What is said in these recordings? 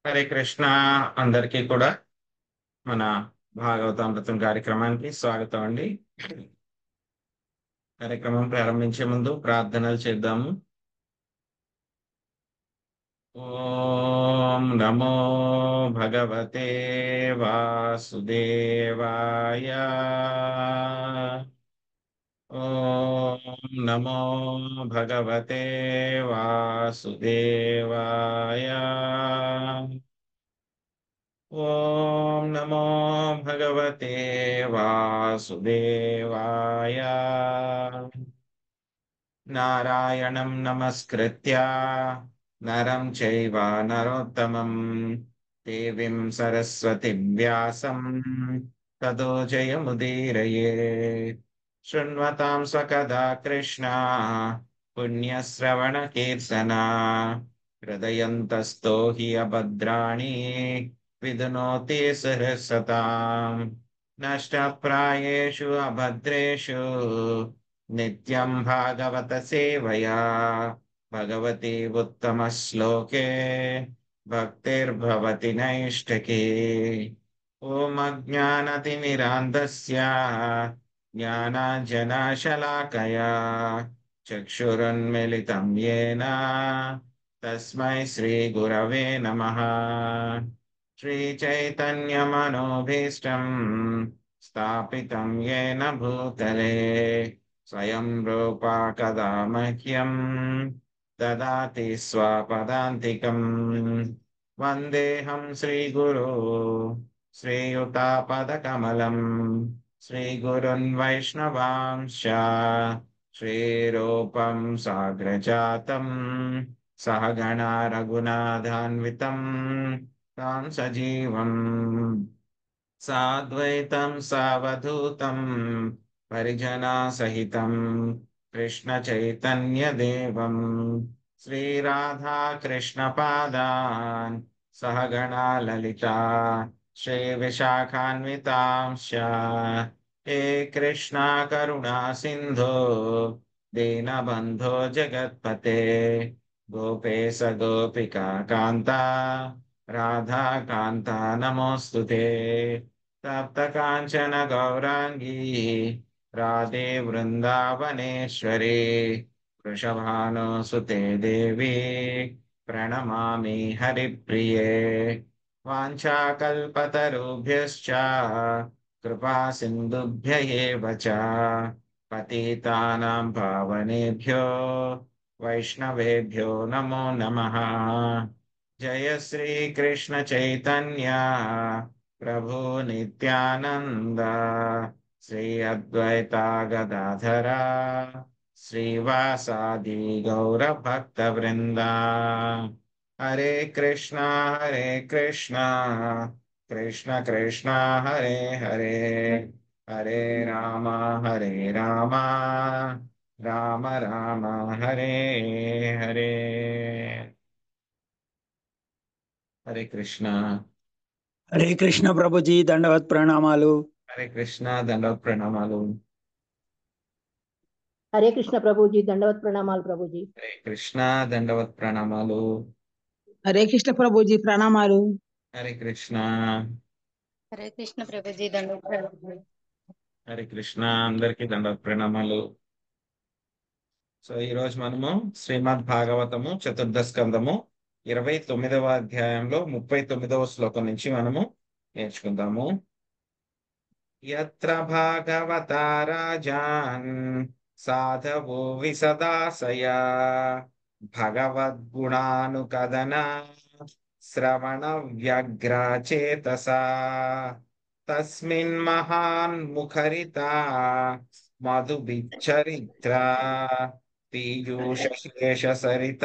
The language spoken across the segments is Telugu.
హరే కృష్ణ అందరికీ కూడా మన భాగవతామృతం కార్యక్రమానికి స్వాగతం అండి కార్యక్రమం ప్రారంభించే ముందు ప్రార్థనలు చేద్దాము ఓం నమో భగవతే వాసుదేవాయ ఓం నమో భగవతే వాసుదేవాయ ఓం నమో భగవతే వాసుదేవాయ నారాయణం నమస్కృత్య నరం చైవ నరోత్తమం దేవీం సరస్వతి వ్యాసం తదో జయముదీరయే శృణ్వతాం స్వకదా కృష్ణ పుణ్యశ్రవణ కీర్తన హృదయంతస్థో హి అభద్రాణి విధునోతి సహసతాం నష్టప్రాయేషు అభద్రేషు నిత్యం భాగవత సేవయా భగవతి ఉత్తమ శ్లోకే భక్తిర్భవతి నైష్టకే ఓం అజ్ఞానతిమిరాంధస్య జ్ఞానాంజనాశలాకయా చక్షురున్మిలితం येन తస్మై శ్రీగురవే నమః श्रीचैतन्यमनोभीष्टं स्थापितं येन भूतले स्वयं रूपा कदा मह्यं ददाति स्वपदान्तिकम् वन्देऽहं श्रीगुरो श्रीयुतापदकमलम् श्रीगुरुन् वैष्णवांश्च श्रीरूपं साग्रजातं सहगणा रघुनाथान्वितम् तां सजीवम् साद्वैतं सावधूतं परिजनासहितं कृष्णचैतन्यदेवं श्रीराधाकृष्णपादान् सहगणा ललिता श्रीविशाखान्वितांश्च हे कृष्णा करुणा सिन्धो दीनबन्धो जगत्पते गोपेश गोपिका कान्ता राधा कान्ता नमोऽस्तु ते तप्तकाञ्चन गौराङ्गी राधे वृन्दावनेश्वरी वृषभानुसुते देवी प्रणमामि हरिप्रिये वाञ्छाकल्पतरुभ्यश्च कृपा सिन्धुभ्य एव च पतितानां पावनेभ्यो वैष्णवेभ्यो नमो नमः जय श्री कृष्ण चैतन्य प्रभु नित्यानंद श्री अद्वैता गदाधरा श्रीवासादि गौर भक्त वृंदा हरे कृष्णा हरे कृष्णा कृष्ण कृष्णा हरे हरे हरे राम हरे राम राम राम हरे हरे హరే కృష్ణ హరే కృష్ణ ప్రభుజీ దండవత్ ప్రణామాలు హరే కృష్ణ దండవత్ ప్రణామాలు హరే కృష్ణ ప్రభుజీ దండవత్ ప్రణామాలు ప్రభుజీ హరే కృష్ణ దండవత్ ప్రణామాలు హరే కృష్ణ ప్రభుజీ ప్రణామాలు హరే కృష్ణ హరే కృష్ణ ప్రభుజీ దండ హరే కృష్ణ అందరికీ దండవత్ ప్రణామాలు సో ఈ రోజు మనము శ్రీమద్ భాగవతము చతుర్థ స్కందము ఇరవై తొమ్మిదవ అధ్యాయంలో ముప్పై తొమ్మిదవ శ్లోకం నుంచి మనము నేర్చుకుందాము యత్ర భాగవతా రాజాన్ సాధవో విసదాసయ భగవద్గుణానుకదన శ్రవణ వ్యగ్రాచేతసా తస్మిన్ మహాన్ ముఖరిత మధుబిచ్చరిత్ర పీయూషశేష సరిత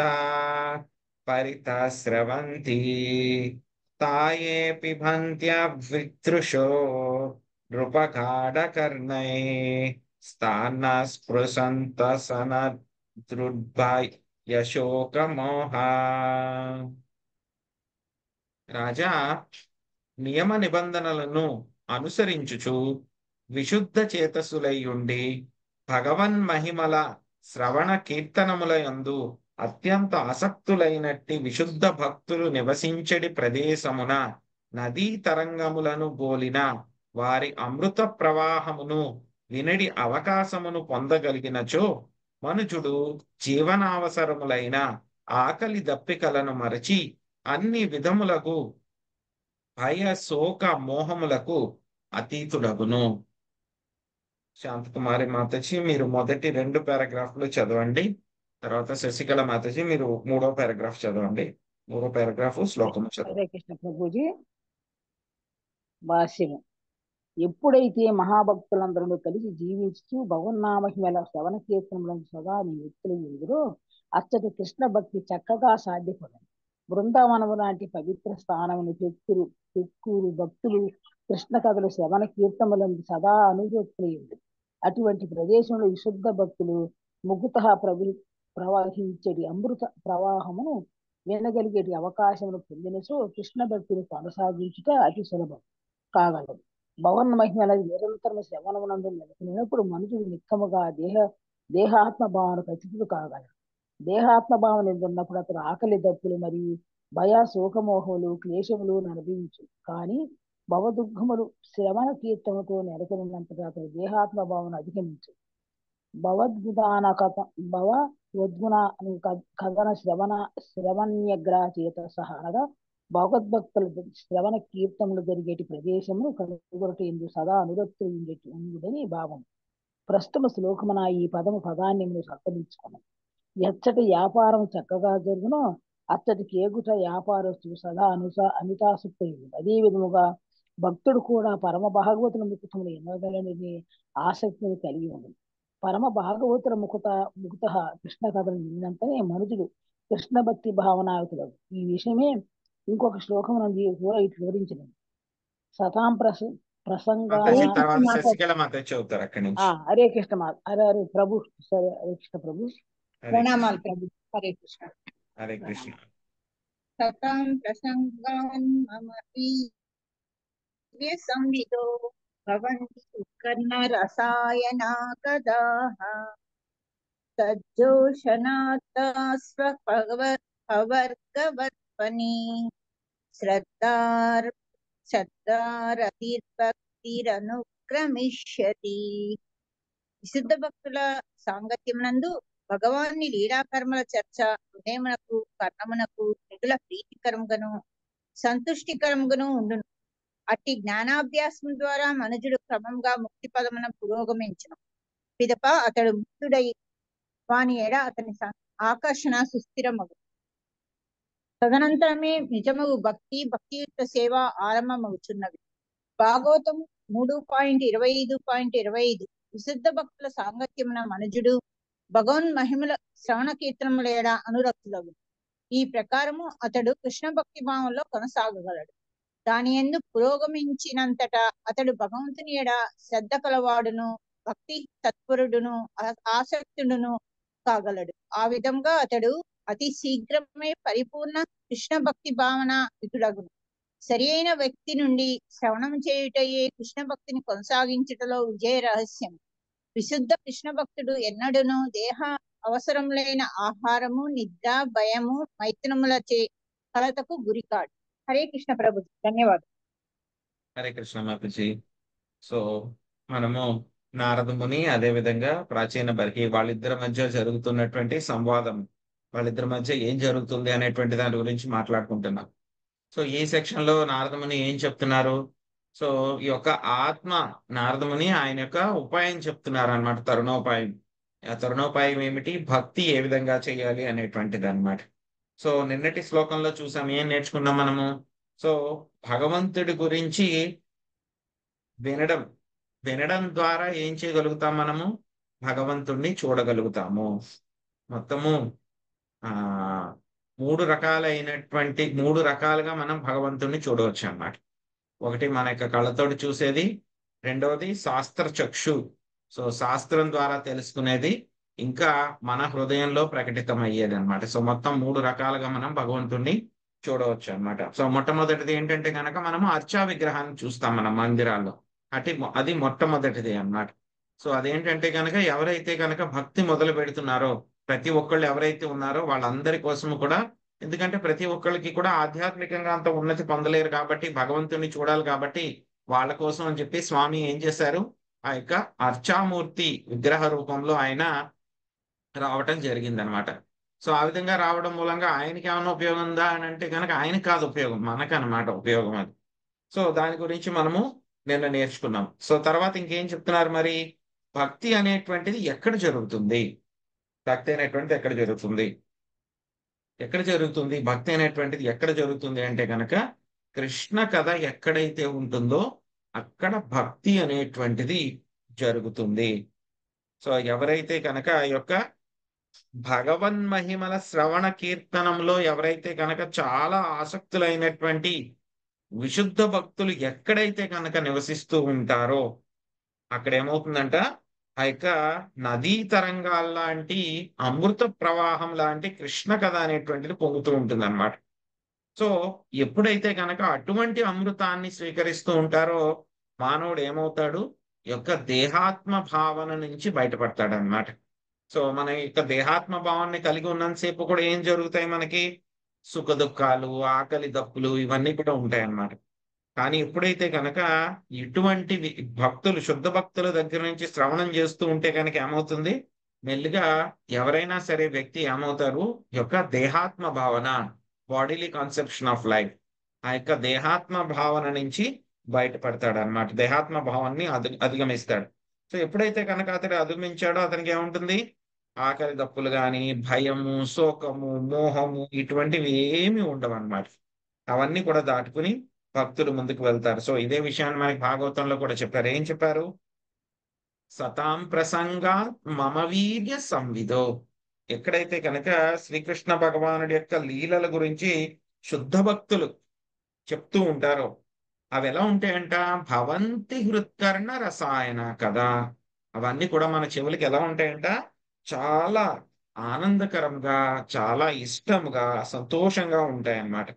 పరితస్రవంతి తాయే పిబంత్యవితృషో నృపగాఢకర్ణై స్థాన స్పృశంత సనదృద్భాయ్ యశోకమోహ రాజా నియమ నిబంధనలను అనుసరించుచు విశుద్ధ చేతసులై ఉండి భగవన్ మహిమల శ్రవణ కీర్తనముల యందు అత్యంత ఆసక్తులైనట్టి విశుద్ధ భక్తులు నివసించడి ప్రదేశమున నదీ తరంగములను బోలిన వారి అమృత ప్రవాహమును వినడి అవకాశమును పొందగలిగినచో మనుజుడు జీవనావసరములైన ఆకలి దప్పికలను మరచి అన్ని విధములకు భయ శోక మోహములకు అతీతుడగును శాంతకుమారి మాతజీ మీరు మొదటి రెండు పారాగ్రాఫ్లు చదవండి తర్వాత శశికళ మాతజీ మీరు మూడో పారాగ్రాఫ్ చదవండి మూడో పారాగ్రాఫ్ శ్లోకము చదవండి హరే కృష్ణ ప్రభుజీ భాష్యము ఎప్పుడైతే మహాభక్తులందరూ కలిసి జీవించుతూ భగవన్నామహిమల శ్రవణ కీర్తనలను సదా నీ వ్యక్తులు ఎదురు అచ్చటి కృష్ణ భక్తి చక్కగా సాధ్యపడదు బృందావనము లాంటి పవిత్ర స్థానమును పెక్కురు పెక్కురు భక్తులు కృష్ణ కథలు శ్రవణ కీర్తనలను సదా అనుభూతులు అటువంటి ప్రదేశంలో విశుద్ధ భక్తులు ముగుత ప్రవి ప్రవహించేటి అమృత ప్రవాహమును వినగలిగేటి అవకాశమును పొందినచో కృష్ణ భక్తిని కొనసాగించుట అతి సులభం కాగలదు భవన్ మహిమల నిరంతరం శ్రవణమునందు నెలకొనినప్పుడు మనుషుడు నిక్కముగా దేహ దేహాత్మ భావనకు అతిథులు కాగలడు దేహాత్మ భావన ఉన్నప్పుడు అతను ఆకలి దప్పులు మరియు భయ శోకమోహములు క్లేశములు అనుభవించు కానీ భవదుఃఖములు శ్రవణ కీర్తనతో నెలకొనినంతగా అతను దేహాత్మ భావన అధిగమించు భవద్గుదాన కథ భవ ఉద్గుణ కథన శ్రవణ శ్రవణ్యగ్ర చేత సహా అనగా భగవద్భక్తుల శ్రవణ కీర్తనలు జరిగేటి ప్రదేశమును కనుగొరట ఎందు సదా అనురక్తులు ఉండేటి ఉందని భావం ప్రస్తుత శ్లోకమున ఈ పదము పదాన్ని మీరు సంకలించుకున్నాం ఎచ్చటి వ్యాపారం చక్కగా జరుగునో అచ్చటి కేగుట వ్యాపారస్తుడు సదా అనుస అమితాసక్తి అదే విధముగా భక్తుడు కూడా పరమ భాగవతుల ముకుతములు ఎన్నగలని ఆసక్తిని కలిగి ఉంది పరమ భాగవతుల ముకుత ముకుత కృష్ణ కథలు విన్నంతనే మనుషుడు కృష్ణ భక్తి భావనాయుతుడు ఈ విషయమే ఇంకొక శ్లోకం నుండి కూడా ఇట్లు వివరించినది సతాం ప్రస ప్రసంగా మాతాజీ తర్వాత శశికళ మాత చదువుతారు అక్కడి నుంచి ఆ, హరే కృష్ణ మా హరే హరే ప్రభు సరే హరే కృష్ణ ప్రభు హరే ప్రణామాలు ప్రభు హరే కృష్ణ హరే కృష్ణ సతాం ప్రసంగాన్ మమ సంవిదో భవంతి కర్ణ రసాయనా కదాః తజ్జోషనాత్స్వవర్గవర్పని శ్రద్ధార్ శ్రద్ధారతిర్భక్తిరనుక్రమిష్యతి విశుద్ధ భక్తుల సాంగత్యమునందు భగవాన్ని లీలాకర్మల చర్చ హృదయమునకు కర్ణమునకు మిగుల ప్రీతికరముగాను సంతుష్టికరముగాను ఉండును అట్టి జ్ఞానాభ్యాసం ద్వారా మనుజుడు క్రమంగా ముక్తి పదమున పురోగమించును పిదప అతడు ముక్తుడై వాని ఎడ అతని స- ఆకర్షణ సుస్థిరమగు తదనంతరమే నిజమగు భక్తి భక్తియుక్త సేవ ఆరంభమవుతున్నవి భాగవతం మూడు పాయింట్ ఇరవై ఐదు పాయింట్ ఇరవై ఐదు విశుద్ధ భక్తుల సాంగత్యమున మనుజుడు భగవన్ మహిమల శ్రవణ కీర్తనముల ఎడ అనురక్తులగు ఈ ప్రకారము అతడు కృష్ణ భక్తి భావంలో కొనసాగగలడు దాని ఎందు పురోగమించినంతట అతడు భగవంతుని ఎడ శ్రద్ధ కలవాడును భక్తి తత్పరుడును ఆ- ఆసక్తుడును కాగలడు ఆ విధంగా అతడు అతి శీఘ్రమే పరిపూర్ణ కృష్ణ భక్తి భావన విధుడగును సరి అయిన వ్యక్తి నుండి శ్రవణం చేయుటయే కృష్ణ భక్తిని కొనసాగించుటలో విజయ రహస్యం విశుద్ధ కృష్ణ భక్తుడు ఎన్నడూను దేహ అవసరములైన ఆహారము నిద్ర భయము మైథునములచే కలతకు గురికాడు హరే కృష్ణ ప్రభు ధన్యవాదాలు హరే కృష్ణ మాతాజీ సో మనము నారద ముని అదే విధంగా ప్రాచీన బర్హి వాళ్ళిద్దరి మధ్య జరుగుతున్నటువంటి సంవాదం వాళ్ళిద్దరి మధ్య ఏం జరుగుతుంది అనేటువంటి దాని గురించి మాట్లాడుకుంటున్నాం సో ఈ సెక్షన్ లో నారదముని ఏం చెప్తున్నారు సో ఈ యొక్క ఆత్మ నారదముని ఆయన యొక్క ఉపాయం చెప్తున్నారు అనమాట తరుణోపాయం ఆ తరుణోపాయం ఏమిటి భక్తి ఏ విధంగా చేయాలి అనేటువంటిది అన్నమాట సో నిన్నటి శ్లోకంలో చూసాం ఏం నేర్చుకున్నాం మనము సో భగవంతుడి గురించి వినడం వినడం ద్వారా ఏం చేయగలుగుతాం మనము భగవంతుణ్ణి చూడగలుగుతాము మొత్తము ఆ మూడు రకాలైనటువంటి మూడు రకాలుగా మనం భగవంతుణ్ణి చూడవచ్చు అన్నమాట ఒకటి మన యొక్క కళ్ళతోటి చూసేది రెండవది శాస్త్ర చక్షు సో శాస్త్రం ద్వారా తెలుసుకునేది ఇంకా మన హృదయంలో ప్రకటితం అయ్యేది అనమాట సో మొత్తం మూడు రకాలుగా మనం భగవంతుణ్ణి చూడవచ్చు అన్నమాట సో మొట్టమొదటిది ఏంటంటే కనుక మనము అర్చా విగ్రహాన్ని చూస్తాం మన మందిరాల్లో అటు అది మొట్టమొదటిది అన్నమాట సో అదేంటంటే కనుక ఎవరైతే కనుక భక్తి మొదలు పెడుతున్నారో ప్రతి ఒక్కళ్ళు ఎవరైతే ఉన్నారో వాళ్ళందరి కోసం కూడా ఎందుకంటే ప్రతి ఒక్కళ్ళకి కూడా ఆధ్యాత్మికంగా అంత ఉన్నతి పొందలేరు కాబట్టి భగవంతుని చూడాలి కాబట్టి వాళ్ళ కోసం అని చెప్పి స్వామి ఏం చేశారు ఆ యొక్క అర్చామూర్తి విగ్రహ రూపంలో ఆయన రావటం జరిగింది అనమాట సో ఆ విధంగా రావడం మూలంగా ఆయనకి ఏమైనా ఉపయోగం ఉందా అని అంటే కనుక ఆయనకి కాదు ఉపయోగం మనకనమాట ఉపయోగం అది సో దాని గురించి మనము నిన్న నేర్చుకున్నాం సో తర్వాత ఇంకేం చెప్తున్నారు మరి భక్తి అనేటువంటిది ఎక్కడ జరుగుతుంది భక్తి అనేటువంటిది ఎక్కడ జరుగుతుంది ఎక్కడ జరుగుతుంది భక్తి అనేటువంటిది ఎక్కడ జరుగుతుంది అంటే కనుక కృష్ణ కథ ఎక్కడైతే ఉంటుందో అక్కడ భక్తి అనేటువంటిది జరుగుతుంది సో ఎవరైతే కనుక ఆ యొక్క భగవన్ మహిమల శ్రవణ కీర్తనంలో ఎవరైతే కనుక చాలా ఆసక్తులైనటువంటి విశుద్ధ భక్తులు ఎక్కడైతే కనుక నివసిస్తూ ఉంటారో అక్కడ ఏమవుతుందంట ఆ యొక్క నదీ తరంగాల లాంటి అమృత ప్రవాహం లాంటి కృష్ణ కథ అనేటువంటిది పొంగుతూ ఉంటుంది అనమాట సో ఎప్పుడైతే కనుక అటువంటి అమృతాన్ని స్వీకరిస్తూ ఉంటారో మానవుడు ఏమవుతాడు ఈ యొక్క దేహాత్మ భావన నుంచి బయటపడతాడు అనమాట సో మన యొక్క దేహాత్మ భావాన్ని కలిగి ఉన్నంతసేపు కూడా ఏం జరుగుతాయి మనకి సుఖ దుఃఖాలు ఆకలి దప్పులు ఇవన్నీ కూడా ఉంటాయి అన్నమాట కానీ ఎప్పుడైతే కనుక ఇటువంటి వి- భక్తులు శుద్ధ భక్తుల దగ్గర నుంచి శ్రవణం చేస్తూ ఉంటే కనుక ఏమవుతుంది మెల్లిగా ఎవరైనా సరే వ్యక్తి ఏమవుతారు ఈ యొక్క దేహాత్మ భావన బాడీలీ కాన్సెప్షన్ ఆఫ్ లైఫ్ ఆ యొక్క దేహాత్మ భావన నుంచి బయటపడతాడు అన్నమాట దేహాత్మ భావాన్ని అధి అధిగమిస్తాడు సో ఎప్పుడైతే కనుక అతడు అధిగమించాడో అతనికి ఏముంటుంది ఆకలి దప్పులు గాని భయము శోకము మోహము ఇటువంటివి ఏమి ఉండవు అన్నమాట అవన్నీ కూడా దాటుకుని భక్తులు ముందుకు వెళ్తారు సో ఇదే విషయాన్ని మనకి భాగవతంలో కూడా చెప్పారు ఏం చెప్పారు సతాం ప్రసంగా మమ వీర్య సంవిదో ఎక్కడైతే కనుక శ్రీకృష్ణ భగవానుడి యొక్క లీలల గురించి శుద్ధ భక్తులు చెప్తూ ఉంటారో అవి ఎలా ఉంటాయంట భవంతి హృత్కర్ణ రసాయన కదా అవన్నీ కూడా మన చెవులకి ఎలా ఉంటాయంట చాలా ఆనందకరంగా చాలా ఇష్టంగా సంతోషంగా ఉంటాయి అన్నమాట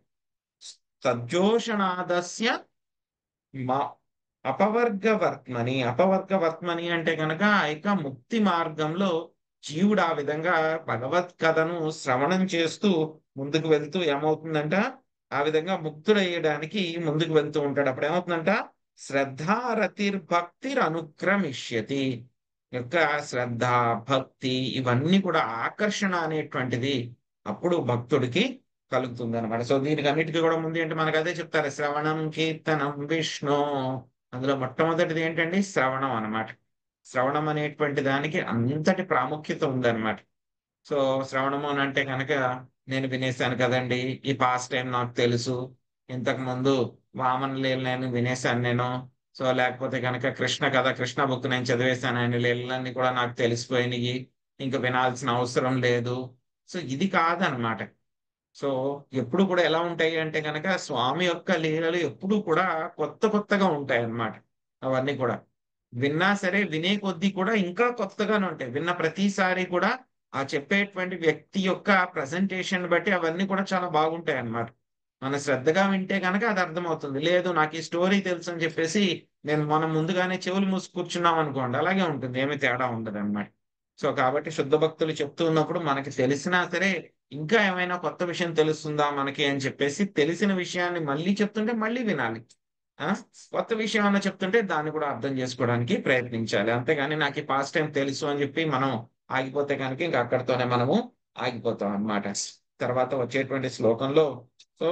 తజ్జోషణాదస్య మా అపవర్గవర్త్మని అపవర్గవర్త్మని అంటే కనుక ఆ యొక్క ముక్తి మార్గంలో జీవుడు ఆ విధంగా భగవత్ కథను శ్రవణం చేస్తూ ముందుకు వెళ్తూ ఏమవుతుందంట ఆ విధంగా ముక్తుడయ్యడానికి ముందుకు వెళ్తూ ఉంటాడు అప్పుడు ఏమవుతుందంట శ్రద్ధారతిర్భక్తిర్ అనుక్రమిష్యతి యొక్క శ్రద్ధ భక్తి ఇవన్నీ కూడా ఆకర్షణ అనేటువంటిది అప్పుడు భక్తుడికి కలుగుతుంది అనమాట సో దీనికి అన్నిటికీ కూడా ముందు ఏంటి మనకు అదే చెప్తారు శ్రవణం కీర్తనం విష్ణు అందులో మొట్టమొదటిది ఏంటండి శ్రవణం అన్నమాట శ్రవణం అనేటువంటి దానికి అంతటి ప్రాముఖ్యత ఉందన్నమాట సో శ్రవణము అని అంటే కనుక నేను వినేశాను కదండి ఈ పాస్ట్ టైం నాకు తెలుసు ఇంతకు ముందు వామన లీల నేను వినేశాను నేను సో లేకపోతే కనుక కృష్ణ కథ కృష్ణ బుక్ నేను చదివేశాను ఆయన లీలలన్నీ కూడా నాకు తెలిసిపోయినాయి ఇంకా వినాల్సిన అవసరం లేదు సో ఇది కాదనమాట సో ఎప్పుడు కూడా ఎలా ఉంటాయి అంటే కనుక స్వామి యొక్క లీలలు ఎప్పుడు కూడా కొత్త కొత్తగా ఉంటాయి అన్నమాట అవన్నీ కూడా విన్నా సరే వినే కొద్దీ కూడా ఇంకా కొత్తగానే ఉంటాయి విన్న ప్రతిసారి కూడా ఆ చెప్పేటువంటి వ్యక్తి యొక్క ప్రజెంటేషన్ బట్టి అవన్నీ కూడా చాలా బాగుంటాయి అన్నమాట మన శ్రద్ధగా వింటే కనుక అది అర్థమవుతుంది లేదు నాకు ఈ స్టోరీ తెలుసు అని చెప్పేసి నేను మనం ముందుగానే చెవులు మూసి కూర్చున్నాం అనుకోండి అలాగే ఉంటుంది ఏమి తేడా ఉండదు అనమాట సో కాబట్టి శుద్ధ భక్తులు చెప్తూ ఉన్నప్పుడు మనకి తెలిసినా సరే ఇంకా ఏమైనా కొత్త విషయం తెలుస్తుందా మనకి అని చెప్పేసి తెలిసిన విషయాన్ని మళ్ళీ చెప్తుంటే మళ్ళీ వినాలి ఆ కొత్త విషయం అన్న చెప్తుంటే దాన్ని కూడా అర్థం చేసుకోవడానికి ప్రయత్నించాలి అంతేగాని నాకు ఈ పాస్ట్ టైం తెలుసు అని చెప్పి మనం ఆగిపోతే కనుక ఇంకా అక్కడితోనే మనము ఆగిపోతాం అన్నమాట తర్వాత వచ్చేటువంటి శ్లోకంలో సో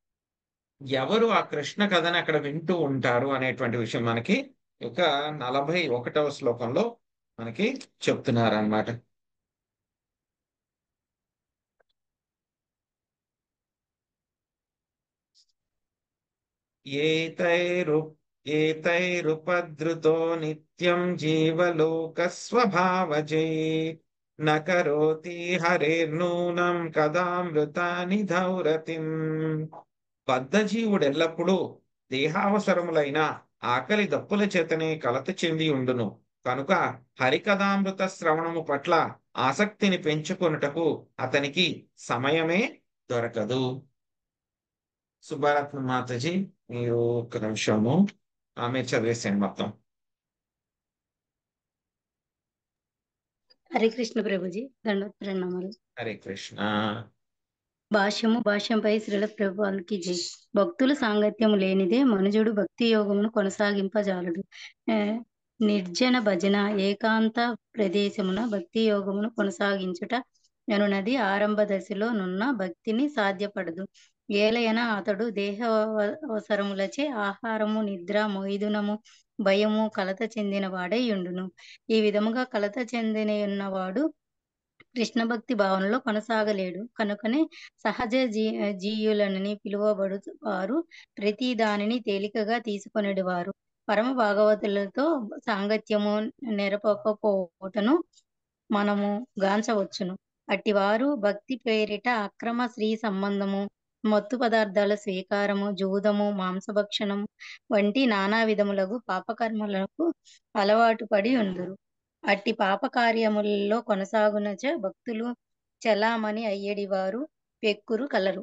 ఎవరు ఆ కృష్ణ కథని అక్కడ వింటూ ఉంటారు అనేటువంటి విషయం మనకి ఒక నలభై ఒకటవ శ్లోకంలో మనకి చెప్తున్నారు అన్నమాట ఏతైరు ఏతైరుపద్రుతో నిత్యం జీవలోక స్వభావజై న కరోతి హరేర్నూనం కదామృతాని ధౌరతిం బద్ధజీవుడు ఎల్లప్పుడూ దేహావసరములైన ఆకలి దప్పుల చేతనే కలత చెంది ఉండును కనుక హరికథామృత శ్రవణము పట్ల ఆసక్తిని పెంచుకొనుటకు అతనికి సమయమే దొరకదు సుబ్బారత్న మాతజీ మీరు ఒక్క నిమిషము ఆమె చదివేసేయండి మొత్తం హరే కృష్ణ ప్రభుజీ దండవత్ ప్రణామాలు హరే కృష్ణ భాష్యము భాష్యంపై శ్రీల ప్రభువాలకి జై భక్తుల సాంగత్యము లేనిదే మనుజుడు భక్తి యోగమును కొనసాగింపజాలడు ఆ, నిర్జన భజన ఏకాంత ప్రదేశమున భక్తి యోగమును కొనసాగించుట అనునది ఆరంభ దశలో నున్న భక్తిని సాధ్యపడదు ఏలయన అతడు దేహ అవ- అవసరములచే ఆహారము నిద్ర మొయిదునము భయము కలత చెందిన వాడై ఉండును ఈ విధముగా కలత చెందిన ఉన్నవాడు కృష్ణ భక్తి భావనలో కొనసాగలేడు కనుకనే సహజ జీ జీయులని పిలువబడు వారు ప్రతి దానిని తేలికగా తీసుకొనేడు వారు పరమ భాగవతులతో సాంగత్యము నెరపకపోవటను మనము గాంచవచ్చును అట్టివారు భక్తి పేరిట అక్రమ స్త్రీ సంబంధము మత్తు పదార్థాల స్వీకారము జూదము మాంసభక్షణము వంటి నానా విధములగు పాపకర్మలకు అలవాటు పడి ఉందురు అట్టి పాప కార్యములలో కొనసాగునచ భక్తులు చలామణి అయ్యేడి వారు పెక్కురు కలరు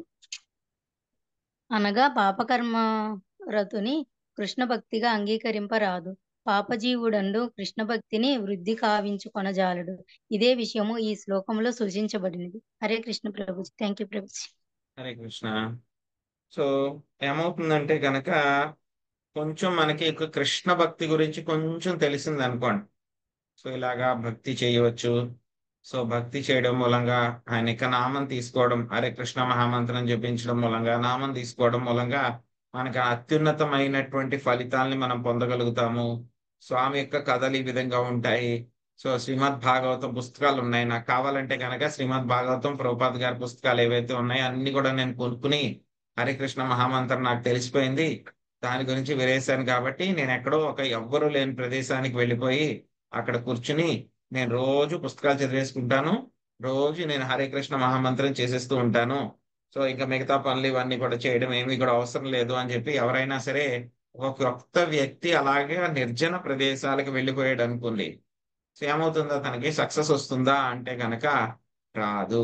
అనగా పాపకర్మ రతుని కృష్ణ భక్తిగా అంగీకరింపరాదు పాపజీవుడండు కృష్ణ భక్తిని వృద్ధి కావించు కొనజాలడు ఇదే విషయము ఈ శ్లోకంలో సూచించబడినది హరే కృష్ణ ప్రభుజీ థ్యాంక్ యూ ప్రభుజీ హరే కృష్ణ సో ఏమవుతుందంటే కనుక కొంచెం మనకి ఒక కృష్ణ భక్తి గురించి కొంచెం తెలిసింది అనుకోండి సో ఇలాగా భక్తి చేయవచ్చు సో భక్తి చేయడం మూలంగా ఆయన యొక్క నామం తీసుకోవడం హరే కృష్ణ మహామంత్రం జపించడం మూలంగా నామం తీసుకోవడం మూలంగా మనకు అత్యున్నతమైనటువంటి ఫలితాల్ని మనం పొందగలుగుతాము స్వామి యొక్క కథలు ఈ విధంగా ఉంటాయి సో శ్రీమద్ భాగవతం పుస్తకాలు ఉన్నాయి నాకు కావాలంటే కనుక శ్రీమద్ భాగవతం ప్రభుపాద్ గారి పుస్తకాలు ఏవైతే ఉన్నాయో అన్ని కూడా నేను కొనుక్కుని హరే కృష్ణ మహామంత్రం నాకు తెలిసిపోయింది దాని గురించి విరేశాను కాబట్టి నేను ఎక్కడో ఒక ఎవ్వరూ లేని ప్రదేశానికి వెళ్ళిపోయి అక్కడ కూర్చుని నేను రోజు పుస్తకాలు చదివేసుకుంటాను రోజు నేను హరే కృష్ణ మహామంత్రం చేసేస్తూ ఉంటాను సో ఇంకా మిగతా పనులు ఇవన్నీ కూడా చేయడం ఏమీ కూడా అవసరం లేదు అని చెప్పి ఎవరైనా సరే ఒక కొత్త వ్యక్తి అలాగే నిర్జన ప్రదేశాలకు వెళ్ళిపోయాడు అనుకోండి సో ఏమవుతుందో తనకి సక్సెస్ వస్తుందా అంటే కనుక రాదు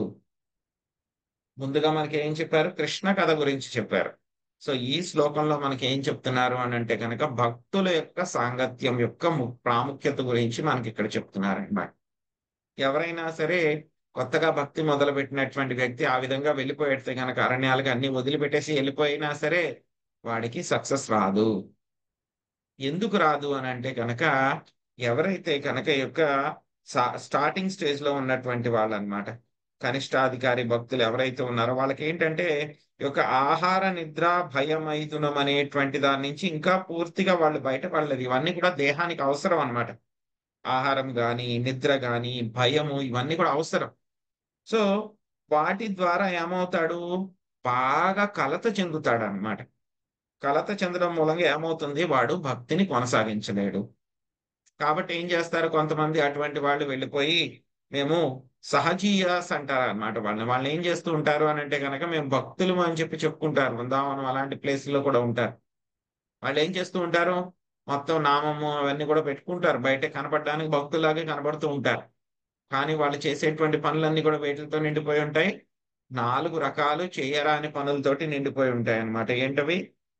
ముందుగా మనకి ఏం చెప్పారు కృష్ణ కథ గురించి చెప్పారు సో ఈ శ్లోకంలో మనకి ఏం చెప్తున్నారు అని అంటే కనుక భక్తుల యొక్క సాంగత్యం యొక్క ము- ప్రాముఖ్యత గురించి మనకి ఇక్కడ చెప్తున్నారు అన్నమాట ఎవరైనా సరే కొత్తగా భక్తి మొదలు పెట్టినటువంటి వ్యక్తి ఆ విధంగా వెళ్ళిపోయేస్తే కనుక అరణ్యాలకు అన్ని వదిలిపెట్టేసి వెళ్ళిపోయినా సరే వాడికి సక్సెస్ రాదు ఎందుకు రాదు అని అంటే కనుక ఎవరైతే కనుక ఈ యొక్క స్టార్టింగ్ స్టేజ్ లో ఉన్నటువంటి వాళ్ళు అనమాట కనిష్టాధికారి భక్తులు ఎవరైతే ఉన్నారో వాళ్ళకి ఏంటంటే ఈ యొక్క ఆహార నిద్ర భయం మైథునం అనేటువంటి దాని నుంచి ఇంకా పూర్తిగా వాళ్ళు బయటపడలేదు ఇవన్నీ కూడా దేహానికి అవసరం అన్నమాట ఆహారం గాని నిద్ర గాని భయము ఇవన్నీ కూడా అవసరం సో వాటి ద్వారా ఏమవుతాడు బాగా కలత చెందుతాడు అన్నమాట కలత చెందడం మూలంగా ఏమవుతుంది వాడు భక్తిని కొనసాగించలేడు కాబట్టి ఏం చేస్తారు కొంతమంది అటువంటి వాళ్ళు వెళ్ళిపోయి మేము సహజీయాస్ అంటారు అనమాట వాళ్ళని వాళ్ళు ఏం చేస్తూ ఉంటారు అని అంటే కనుక మేము భక్తులు అని చెప్పి చెప్పుకుంటారు బృందావనం అలాంటి ప్లేస్ లో కూడా ఉంటారు వాళ్ళు ఏం చేస్తూ ఉంటారు మొత్తం నామము అవన్నీ కూడా పెట్టుకుంటారు బయట కనపడడానికి భక్తులాగే కనబడుతూ ఉంటారు కానీ వాళ్ళు చేసేటువంటి పనులన్నీ కూడా వేటితో నిండిపోయి ఉంటాయి నాలుగు రకాలు చేయరాని పనులతోటి నిండిపోయి ఉంటాయి అన్నమాట ఏంటవి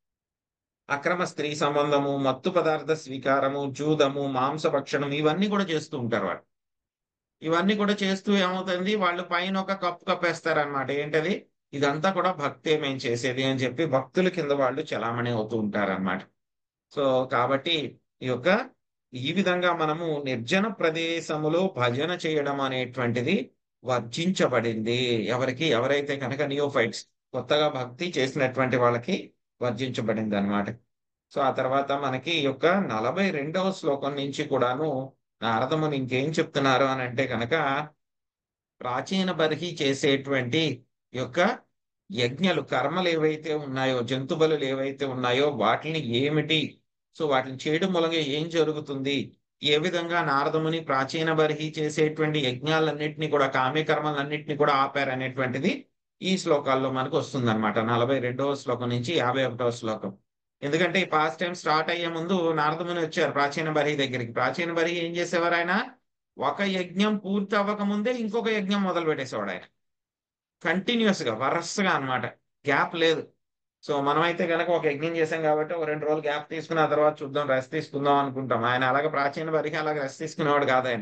అక్రమ స్త్రీ సంబంధము మత్తు పదార్థ స్వీకారము జూదము మాంసభక్షణం ఇవన్నీ కూడా చేస్తూ ఉంటారు వాళ్ళు ఇవన్నీ కూడా చేస్తూ ఏమవుతుంది వాళ్ళు పైన ఒక కప్పు కప్పేస్తారనమాట ఏంటది ఇదంతా కూడా భక్తే మేము చేసేది అని చెప్పి భక్తుల కింద వాళ్ళు చలామణి అవుతూ ఉంటారన్నమాట సో కాబట్టి ఈ యొక్క ఈ విధంగా మనము నిర్జన ప్రదేశములో భజన చేయడం అనేటువంటిది వర్జించబడింది ఎవరికి ఎవరైతే కనుక నియోఫైట్స్ కొత్తగా భక్తి చేసినటువంటి వాళ్ళకి వర్జించబడింది అనమాట సో ఆ తర్వాత మనకి ఈ యొక్క నలభై రెండవ శ్లోకం నుంచి కూడాను నారదముని ఇంకేం చెప్తున్నారు అని అంటే కనుక ప్రాచీన బర్హి చేసేటువంటి ఈ యొక్క యజ్ఞలు కర్మలు ఏవైతే ఉన్నాయో జంతు బలులు ఏవైతే ఉన్నాయో వాటిని ఏమిటి సో వాటిని చేయడం మూలంగా ఏం జరుగుతుంది ఏ విధంగా నారదముని ప్రాచీన బర్హి చేసేటువంటి యజ్ఞాలన్నింటినీ కూడా కామ్య కర్మలన్నింటినీ కూడా ఆపారు అనేటువంటిది ఈ శ్లోకాల్లో మనకు వస్తుంది అనమాట నలభై రెండవ శ్లోకం నుంచి యాభై ఒకటవ శ్లోకం ఎందుకంటే ఈ పాస్ట్ టైం స్టార్ట్ అయ్యే ముందు నారదముని వచ్చారు ప్రాచీన బర్హి దగ్గరికి ప్రాచీన బర్హి ఏం చేసేవారు ఆయన ఒక యజ్ఞం పూర్తి అవ్వక ముందే ఇంకొక యజ్ఞం మొదలు పెట్టేసేవాడు ఆయన కంటిన్యూస్ గా వరసగా అన్నమాట గ్యాప్ లేదు సో మనమైతే కనుక ఒక యజ్ఞం చేసాం కాబట్టి ఒక రెండు రోజులు గ్యాప్ తీసుకున్న తర్వాత చూద్దాం రెస్ట్ తీసుకుందాం అనుకుంటాం ఆయన అలాగే ప్రాచీన బరికి అలాగే రెస్ట్ తీసుకునేవాడు కాదు ఆయన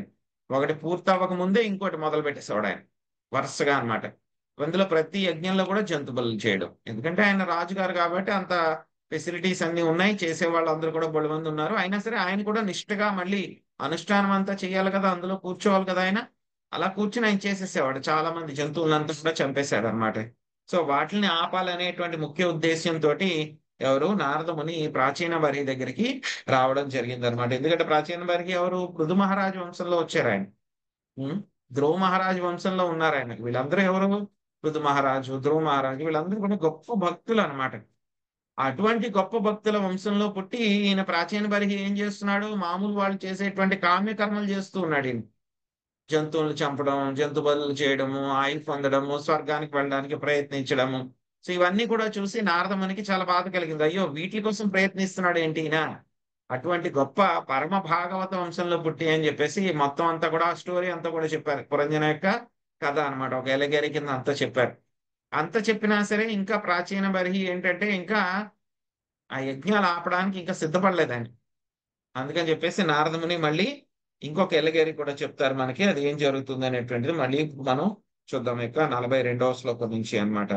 ఒకటి పూర్తి అవ్వక ముందే ఇంకోటి మొదలు పెట్టేసేవాడు ఆయన వరుసగా అన్నమాట అందులో ప్రతి యజ్ఞంలో కూడా జంతు బలులు చేయడం ఎందుకంటే ఆయన రాజుగారు కాబట్టి అంత ఫెసిలిటీస్ అన్ని ఉన్నాయి చేసే వాళ్ళు అందరూ కూడా బడి మంది ఉన్నారు అయినా సరే ఆయన కూడా నిష్ఠగా మళ్ళీ అనుష్ఠానం అంతా చేయాలి కదా అందులో కూర్చోవాలి కదా ఆయన అలా కూర్చుని ఆయన చేసేసేవాడు చాలా మంది జంతువులంతా కూడా చంపేశాడు అనమాట సో వాటిని ఆపాలనేటువంటి ముఖ్య ఉద్దేశంతో ఎవరు నారదముని ప్రాచీన బరి దగ్గరికి రావడం జరిగింది అనమాట ఎందుకంటే ప్రాచీన బరికి ఎవరు పృథు మహారాజు వంశంలో వచ్చారు ఆయన ఉం? ధ్రువ మహారాజు వంశంలో ఉన్నారు ఆయన వీళ్ళందరూ ఎవరు పృథు మహారాజు ధ్రువ మహారాజు వీళ్ళందరూ కూడా గొప్ప భక్తులు అనమాట అటువంటి గొప్ప భక్తుల వంశంలో పుట్టి ఈయన ప్రాచీన బరిహి ఏం చేస్తున్నాడు మామూలు వాళ్ళు చేసేటువంటి కామ్య కర్మలు చేస్తూ ఉన్నాడు ఈయన జంతువులను చంపడం జంతు బలులు చేయడము ఆయుల్ పొందడము స్వర్గానికి వెళ్ళడానికి ప్రయత్నించడము సో ఇవన్నీ కూడా చూసి నారదమునికి చాలా బాధ కలిగింది అయ్యో వీటి కోసం ప్రయత్నిస్తున్నాడు ఏంటి ఈయన అటువంటి గొప్ప పరమ భాగవత వంశంలో పుట్టి అని చెప్పేసి మొత్తం అంతా కూడా ఆ స్టోరీ అంతా కూడా చెప్పారు పురంజన యొక్క కథ అన్నమాట ఒక ఎలగేరి కింద అంతా చెప్పారు అంత చెప్పినా సరే ఇంకా ప్రాచీన బరిహి ఏంటంటే ఇంకా ఆ యజ్ఞాలు ఆపడానికి ఇంకా సిద్ధపడలేదు ఆయన అందుకని చెప్పేసి నారదముని మళ్ళీ ఇంకొక ఎల్లగేరి కూడా చెప్తారు మనకి అది ఏం జరుగుతుంది అనేటువంటిది మళ్ళీ మనం చూద్దాం యొక్క నలభై రెండవ శ్లోకం నుంచి అన్నమాట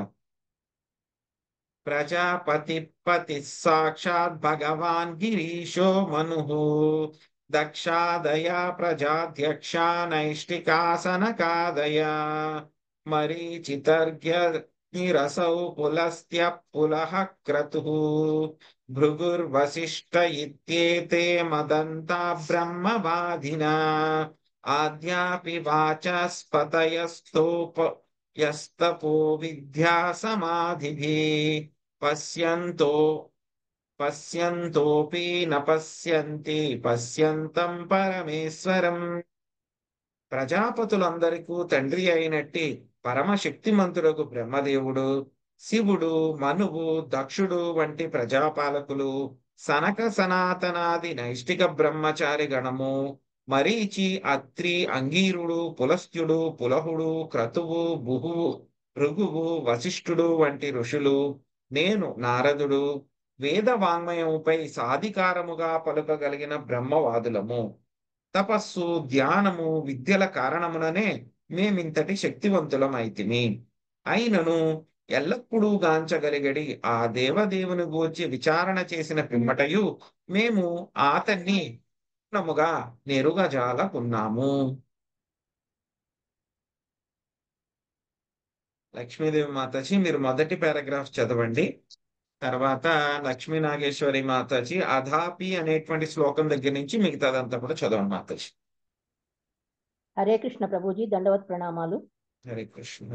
ప్రజాపతి పతి సాక్షాత్ భగవాన్ గిరీశో మను దక్షాదయ ప్రజాధ్యక్ష నైష్టికాసనకాదయ మరీచితర్ఘ్య నిరసౌ పులస్త్య పులః క్రతుః భృగుర్వసిష్ఠ ఇత్యేతే మదంతా బ్రహ్మవాదినా ఆద్యాపి వాచస్పతయస్తోప యస్తపో విద్యా సమాధిభి పశ్యంతో పశ్యంతోపి న పశ్యంతి పశ్యంతం పరమేశ్వరం ప్రజాపతులందరికీ తండ్రి అయినట్టి పరమశక్తిమంతుడకు బ్రహ్మదేవుడు శివుడు మనువు దక్షుడు వంటి ప్రజాపాలకులు సనక సనాతనాది నైష్టిక బ్రహ్మచారి గణము మరీచి అత్రి అంగీరుడు పులస్త్యుడు పులహుడు క్రతువు బుహువు భృగువు వశిష్ఠుడు వంటి ఋషులు నేను నారదుడు వేద వాంగ్మయముపై సాధికారముగా పలుకగలిగిన బ్రహ్మవాదులము తపస్సు ధ్యానము విద్యల కారణముననే మేమింతటి శక్తివంతులమైతిమి అయినను ఎల్లప్పుడూ గాంచగలిగడి ఆ దేవదేవుని గూర్చి విచారణ చేసిన పిమ్మటయు మేము ఆతన్ని పూర్ణముగా నెరుగజాలకున్నాము లక్ష్మీదేవి మాతాజీ మీరు మొదటి పారాగ్రాఫ్ చదవండి తర్వాత లక్ష్మీ నాగేశ్వరి మాతాజీ అధాపి అనేటువంటి శ్లోకం దగ్గర నుంచి మిగతాదంతా కూడా చదవండి మాతాజీ హరే కృష్ణ ప్రభుజీ దండవత్ ప్రణామాలు హరే కృష్ణ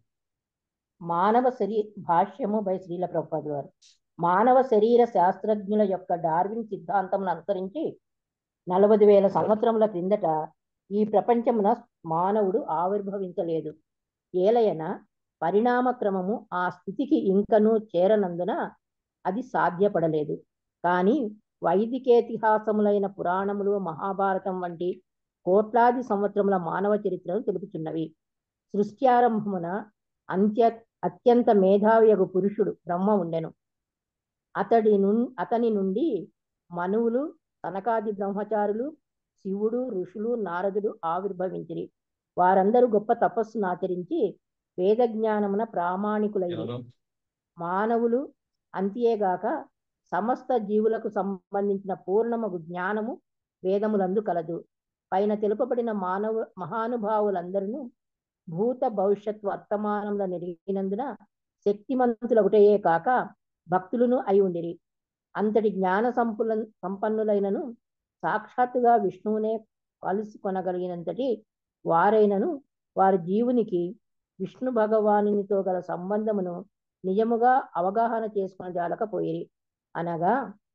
మానవ శరీ భాష్యము బై శ్రీల ప్రభుపాదుల వారు మానవ శరీర శాస్త్రజ్ఞుల యొక్క డార్విన్ సిద్ధాంతం అనుసరించి నలభై వేల సంవత్సరముల క్రిందట ఈ ప్రపంచమున మానవుడు ఆవిర్భవించలేదు ఏలయన పరిణామ క్రమము ఆ స్థితికి ఇంకనూ చేరనందున అది సాధ్యపడలేదు కానీ వైదికేతిహాసములైన పురాణములు మహాభారతం వంటి కోట్లాది సంవత్సరముల మానవ చరిత్రను తెలుపుచున్నవి సృష్ట్యారంభమున అంత్య అత్యంత మేధావియగు పురుషుడు బ్రహ్మ ఉండెను అతడి ను అతని నుండి మనువులు తనకాది బ్రహ్మచారులు శివుడు ఋషులు నారదుడు ఆవిర్భవించిరి వారందరూ గొప్ప తపస్సును ఆచరించి వేద జ్ఞానమున ప్రామాణికులైన ఎవరు మానవులు అంతేగాక సమస్త జీవులకు సంబంధించిన పూర్ణమగు జ్ఞానము వేదములందు కలదు పైన తెలుపబడిన మానవ మహానుభావులందరూ భూత భవిష్యత్ వర్తమానముల నెరిగినందున శక్తిమంతులొకటయే కాక భక్తులను అయి ఉండిరి అంతటి జ్ఞాన సంపుల సంపన్నులైనను సాక్షాత్తుగా విష్ణువునే కలుసు కొనగలిగినంతటి వారైనను వారి జీవునికి విష్ణు భగవానునితో గల సంబంధమును నిజముగా అవగాహన చేసుకుని జాలకపోయిరి అనగా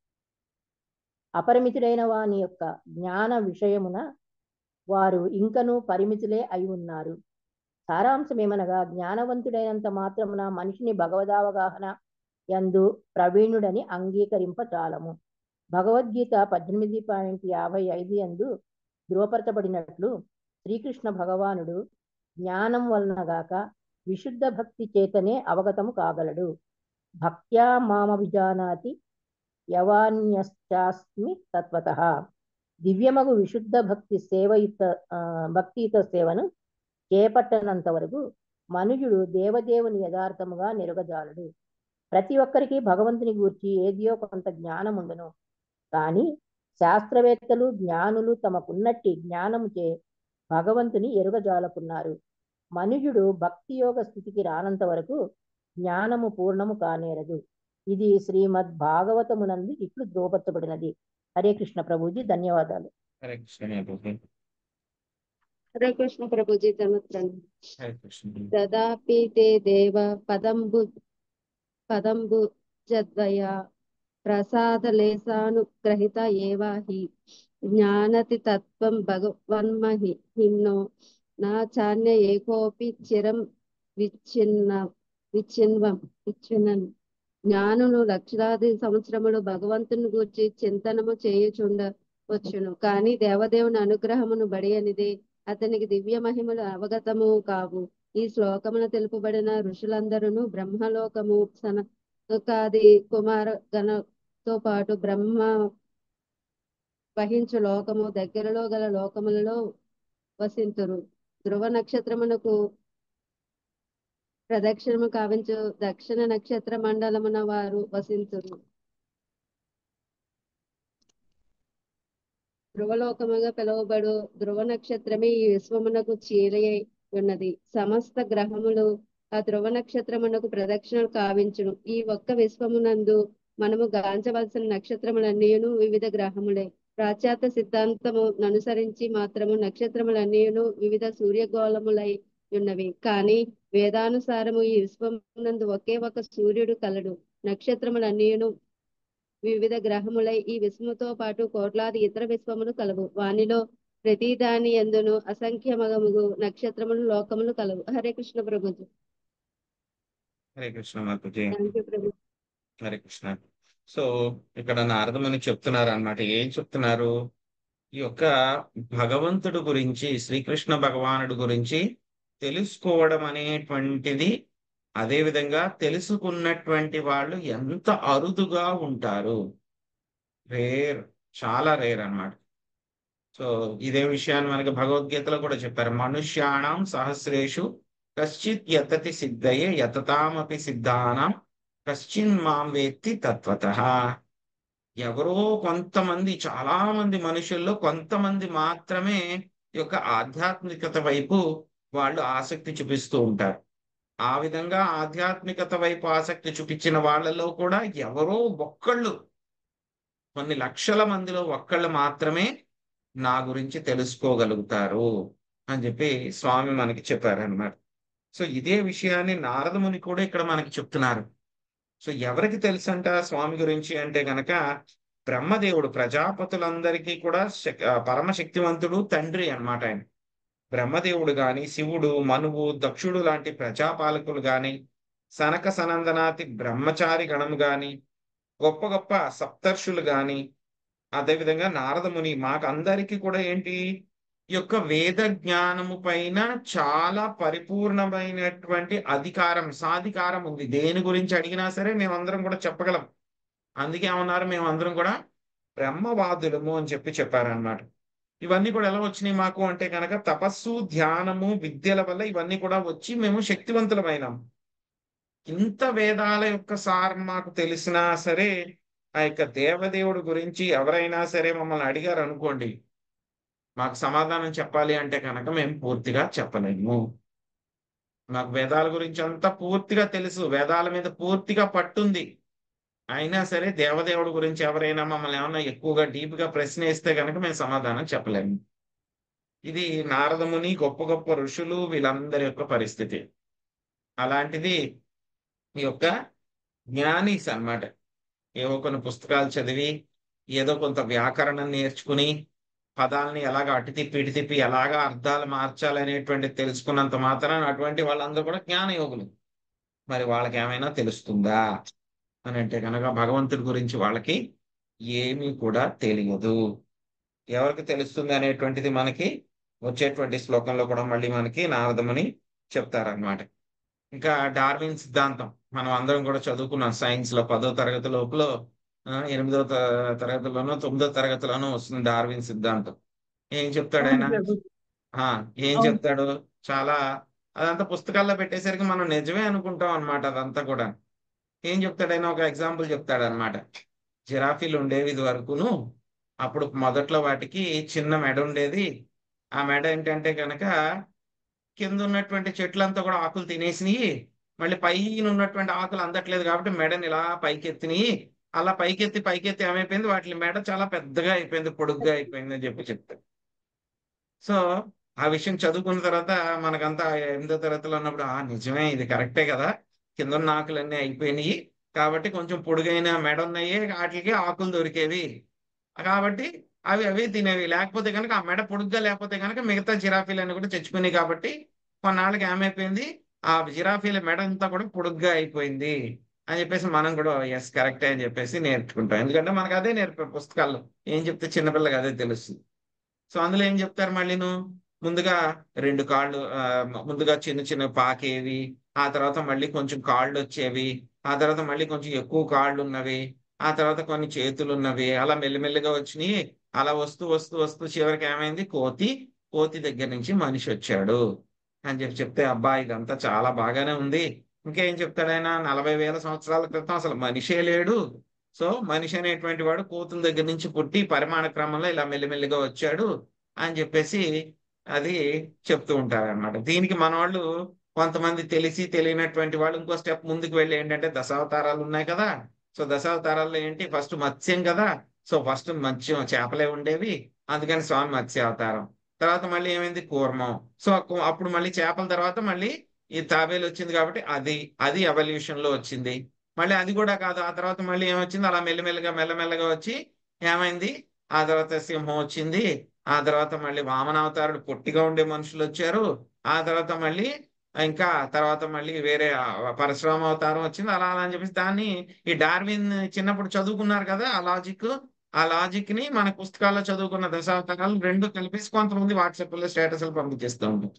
అపరిమితుడైన వాని యొక్క జ్ఞాన విషయమున వారు ఇంకనూ పరిమితులే అయి ఉన్నారు సారాంశమేమనగా జ్ఞానవంతుడైనంత మాత్రమున మనిషిని భగవదావగాహన యందు ప్రవీణుడని అంగీకరింపచాలము భగవద్గీత పద్దెనిమిది పాయింట్ యాభై ఐదు యందు ధృవపరచబడినట్లు శ్రీకృష్ణ భగవానుడు జ్ఞానం వలనగాక విశుద్ధ భక్తి చేతనే అవగతము కాగలడు భక్త్యా మామ విజానాతి యవాన్యశ్చాస్మి తత్వత దివ్యమగు విశుద్ధ భక్తి సేవయుత ఆ, భక్తియుత సేవను చేపట్టనంత వరకు మనుజుడు దేవదేవుని యథార్థముగా నెరుగజాలడు ప్రతి ఒక్కరికి భగవంతుని గూర్చి ఏదియో కొంత జ్ఞానం ఉండును కానీ శాస్త్రవేత్తలు జ్ఞానులు తమకున్నట్టి జ్ఞానముచే భగవంతుని ఎరుగజాలకున్నారు మనుజుడు భక్తి యోగ స్థితికి రానంత వరకు జ్ఞానము పూర్ణము కానేరదు ఇది శ్రీమద్ భాగవతమునందు ఇట్లు ద్రోపత్తబడినది హరే కృష్ణ ప్రభుజీ ధన్యవాదాలు హరే కృష్ణ మాతాజీ హరే కృష్ణ ప్రభుజీ ధన్యవాదాలు హరే కృష్ణ దదాపి తే దేవ పదంబు పదంబు జద్వయ ప్రసాదలేశానుగ్రహిత ఏవ హి జ్ఞానతి తత్వం భగవన్మహి హిమ్నో నా చాన్య ఏకోపి చిరం విచ్ఛిన్న విచ్ఛిన్వం విచ్ఛిన్నన్ జ్ఞానులు లక్షలాది సంవత్సరములు భగవంతుని గూర్చి చింతనము చేయుచుండవచ్చును కానీ దేవదేవుని అనుగ్రహమును బడియనిదే అతనికి దివ్య మహిమలు అవగతము కావు ఈ శ్లోకమున తెలుపబడిన ఋషులందరూ బ్రహ్మలోకము సనకాది కుమార గణతో పాటు బ్రహ్మ వహించు లోకము దగ్గరలో గల లోకములలో వసింతురు ధ్రువ నక్షత్రమునకు ప్రదక్షిణము కావించు దక్షిణ నక్షత్ర మండలమున వారు వసింతురు ధ్రువలోకముగా పిలువబడు ధ్రువ నక్షత్రమే ఈ విశ్వమునకు చీలయై ఉన్నది సమస్త గ్రహములు ఆ ధ్రువ నక్షత్రమునకు ప్రదక్షిణలు కావించును ఈ ఒక్క విశ్వమునందు మనము గాంచవలసిన నక్షత్రములన్నీయును వివిధ గ్రహములే పాశ్చాత్య సిద్ధాంతము అనుసరించి మాత్రము నక్షత్రములన్నీయును వివిధ సూర్యగోళములై ఉన్నవి కానీ వేదానుసారము ఈ విశ్వమునందు ఒకే ఒక సూర్యుడు కలడు నక్షత్రములన్నీయును వివిధ గ్రహములై ఈ విశ్వముతో పాటు కోట్లాది ఇతర విశ్వములు కలవు వానిలో ప్రతి దాని ఎందును అసంఖ్యమగముగు నక్షత్రములు లోకములు కలవు హరే కృష్ణ ప్రభుజీ హరే కృష్ణ మాతాజీ థ్యాంక్ యూ ప్రభు హరే కృష్ణ సో ఇక్కడ నారదముని చెప్తున్నారు అన్నమాట ఏం చెప్తున్నారు ఈ యొక్క భగవంతుడు గురించి శ్రీకృష్ణ భగవానుడు గురించి తెలుసుకోవడం అనేటువంటిది అదే విధంగా తెలుసుకున్నటువంటి వాళ్ళు ఎంత అరుదుగా ఉంటారు రేర్ చాలా రేర్ అన్నమాట సో ఇదే విషయాన్ని మనకి భగవద్గీతలో కూడా చెప్పారు మనుష్యాణం సహస్రేషు కశ్చిత్ యతతి సిద్ధయే యతతామపి సిద్ధానాం కశ్చిన్ మాం వేత్తి తత్వత ఎవరో కొంతమంది చాలా మంది మనుషుల్లో కొంతమంది మాత్రమే ఈ యొక్క ఆధ్యాత్మికత వైపు వాళ్ళు ఆసక్తి చూపిస్తూ ఉంటారు ఆ విధంగా ఆధ్యాత్మికత వైపు ఆసక్తి చూపించిన వాళ్ళలో కూడా ఎవరో ఒక్కళ్ళు కొన్ని లక్షల మందిలో ఒక్కళ్ళు మాత్రమే నా గురించి తెలుసుకోగలుగుతారు అని చెప్పి స్వామి మనకి చెప్పారన్నమాట సో ఇదే విషయాన్ని నారదముని కూడా ఇక్కడ మనకి చెప్తున్నారు సో ఎవరికి తెలుసంట స్వామి గురించి అంటే గనక బ్రహ్మదేవుడు ప్రజాపతులందరికీ కూడా శక్- ఆ, పరమశక్తివంతుడు తండ్రి అన్నమాట ఆయన బ్రహ్మదేవుడు గాని శివుడు మనువు దక్షుడు లాంటి ప్రజాపాలకులు గాని సనక సనందనాతి బ్రహ్మచారి గణము గాని గొప్ప గొప్ప సప్తర్షులు గాని అదేవిధంగా నారదముని మాకు అందరికీ కూడా ఏంటి ఈ యొక్క వేద జ్ఞానము పైన చాలా పరిపూర్ణమైనటువంటి అధికారం సాధికారం ఉంది దేని గురించి అడిగినా సరే మేమందరం కూడా చెప్పగలం అందుకే ఏమన్నారు మేమందరం కూడా బ్రహ్మవాదులము అని చెప్పి చెప్పారన్నమాట ఇవన్నీ కూడా ఎలా వచ్చినాయి మాకు అంటే కనుక తపస్సు ధ్యానము విద్యల వల్ల ఇవన్నీ కూడా వచ్చి మేము శక్తివంతులమైనాం ఇంత వేదాల యొక్క సారం మాకు తెలిసినా సరే ఆ యొక్క దేవదేవుడు గురించి ఎవరైనా సరే మమ్మల్ని అడిగారు అనుకోండి మాకు సమాధానం చెప్పాలి అంటే కనుక మేము పూర్తిగా చెప్పలేము మాకు వేదాల గురించి అంతా పూర్తిగా తెలుసు వేదాల మీద పూర్తిగా పట్టుంది అయినా సరే దేవదేవుడి గురించి ఎవరైనా మమ్మల్ని ఏమన్నా ఎక్కువగా డీప్ గా ప్రశ్న వేస్తే కనుక మేము సమాధానం చెప్పలేము ఇది నారదముని గొప్ప గొప్ప ఋషులు వీళ్ళందరి యొక్క పరిస్థితి అలాంటిది ఈ యొక్క జ్ఞానీస్ అన్నమాట ఏవో కొన్ని పుస్తకాలు చదివి ఏదో కొంత వ్యాకరణం నేర్చుకుని పదాలని ఎలాగ అటు తిప్పి ఇటు తిప్పి ఎలాగ అర్థాలు మార్చాలనేటువంటి తెలుసుకున్నంత మాత్రాన అటువంటి వాళ్ళందరూ కూడా జ్ఞానయోగులు మరి వాళ్ళకి ఏమైనా తెలుస్తుందా అని అంటే కనుక భగవంతుడి గురించి వాళ్ళకి ఏమీ కూడా తెలియదు ఎవరికి తెలుస్తుంది అనేటువంటిది మనకి వచ్చేటువంటి శ్లోకంలో కూడా మళ్ళీ మనకి నారదముని చెప్తారనమాట ఇంకా డార్విన్ సిద్ధాంతం మనం అందరం కూడా చదువుకున్నాం సైన్స్ లో పదో తరగతి లోపల ఆ, ఎనిమిదో త- తరగతిలోనో తొమ్మిదో తరగతిలోనో వస్తుంది డార్విన్ సిద్ధాంతం ఏం చెప్తాడు ఆయన ఆ ఏం అవును. చెప్తాడు చాలా అదంతా పుస్తకాల్లో పెట్టేసరికి మనం నిజమే అనుకుంటాం అన్నమాట అదంతా కూడా ఏం చెప్తాడు ఆయన ఒక ఎగ్జాంపుల్ చెప్తాడు అనమాట జిరాఫీలు ఉండేవి ఇది వరకును అప్పుడు మొదట్లో వాటికి చిన్న మెడ ఉండేది ఆ మెడ ఏంటంటే కనుక కింద ఉన్నటువంటి చెట్లంతా కూడా ఆకులు తినేసినాయి మళ్ళీ పైన ఉన్నటువంటి ఆకులు అందట్లేదు కాబట్టి మెడని ఇలా పైకెత్తినాయి అలా పైకెత్తి పైకెత్తి ఏమైపోయింది వాటి మెడ చాలా పెద్దగా అయిపోయింది పొడుగ్గా అయిపోయింది అని చెప్పి చెప్తాడు సో ఆ విషయం చదువుకున్న తర్వాత మనకంతా ఎనిమిదో తరగతిలో ఉన్నప్పుడు ఆ నిజమే ఇది కరెక్టే కదా కింద ఉన్న ఆకులన్నీ అయిపోయినాయి కాబట్టి కొంచెం పొడుగైన మెడ ఉన్నాయి వాటికి ఆకులు దొరికేవి కాబట్టి అవి అవి తినేవి లేకపోతే కనుక ఆ మెడ పొడుగ్గా లేకపోతే కనుక మిగతా జిరాఫీలన్నీ కూడా చచ్చిపోయినాయి కాబట్టి కొన్నాళ్ళకి ఏమైపోయింది ఆ జిరాఫీల మెడ అంతా కూడా పొడుగ్గా అయిపోయింది అని చెప్పేసి మనం కూడా ఎస్ కరెక్టే అని చెప్పేసి నేర్చుకుంటాం ఎందుకంటే మనకు అదే నేర్పారు పుస్తకాల్లో ఏం చెప్తే చిన్నపిల్లకి అదే తెలుస్తుంది సో అందులో ఏం చెప్తారు మళ్ళీను ముందుగా రెండు కాళ్ళు ఆ, ముందుగా చిన్న చిన్న పాకేవి ఆ తర్వాత మళ్ళీ కొంచెం కాళ్ళు వచ్చేవి ఆ తర్వాత మళ్ళీ కొంచెం ఎక్కువ కాళ్ళు ఉన్నవి ఆ తర్వాత కొన్ని చేతులు ఉన్నవి అలా మెల్లిమెల్లిగా వచ్చినాయి అలా వస్తూ వస్తూ వస్తూ చివరికి ఏమైంది కోతి కోతి దగ్గర నుంచి మనిషి వచ్చాడు అని చెప్పి చెప్తే అబ్బా ఇదంతా చాలా బాగానే ఉంది ఇంకేం చెప్తాడు ఆయన నలభై వేల సంవత్సరాల క్రితం అసలు మనిషే లేడు సో మనిషి అనేటువంటి వాడు కోతుల దగ్గర నుంచి పుట్టి పరిమాణ క్రమంలో ఇలా మెల్లిమెల్లిగా వచ్చాడు అని చెప్పేసి అది చెప్తూ ఉంటారు అనమాట దీనికి మన వాళ్ళు కొంతమంది తెలిసి తెలియనటువంటి వాళ్ళు ఇంకో స్టెప్ ముందుకు వెళ్ళి ఏంటంటే దశావతారాలు ఉన్నాయి కదా సో దశావతారాల్లో ఏంటి ఫస్ట్ మత్స్యం కదా సో ఫస్ట్ మత్స్యం చేపలే ఉండేవి అందుకని స్వామి మత్స్య అవతారం తర్వాత మళ్ళీ ఏమైంది కూర్మం సో అక్కు- అప్పుడు మళ్ళీ చేపల తర్వాత మళ్ళీ ఈ తాబేలు వచ్చింది కాబట్టి అది అది ఎవల్యూషన్ లో వచ్చింది మళ్ళీ అది కూడా కాదు ఆ తర్వాత మళ్ళీ ఏమొచ్చింది అలా మెల్లిమెల్లిగా మెల్లమెల్లగా వచ్చి ఏమైంది ఆ తర్వాత సింహం వచ్చింది ఆ తర్వాత మళ్ళీ వామనావతారుడు పొట్టిగా ఉండే మనుషులు వచ్చారు ఆ తర్వాత మళ్ళీ ఇంకా తర్వాత మళ్ళీ వేరే ఆ పరశురామ అవతారం వచ్చింది అలా అలా అని చెప్పేసి దాన్ని ఈ డార్విన్ చిన్నప్పుడు చదువుకున్నారు కదా ఆ లాజిక్ ఆ లాజిక్ ని మన పుస్తకాల్లో చదువుకున్న దశావతారాలు రెండు కలిపేసి కొంతమంది వాట్సాప్ లో స్టేటస్లు పంపించేస్తూ ఉంటారు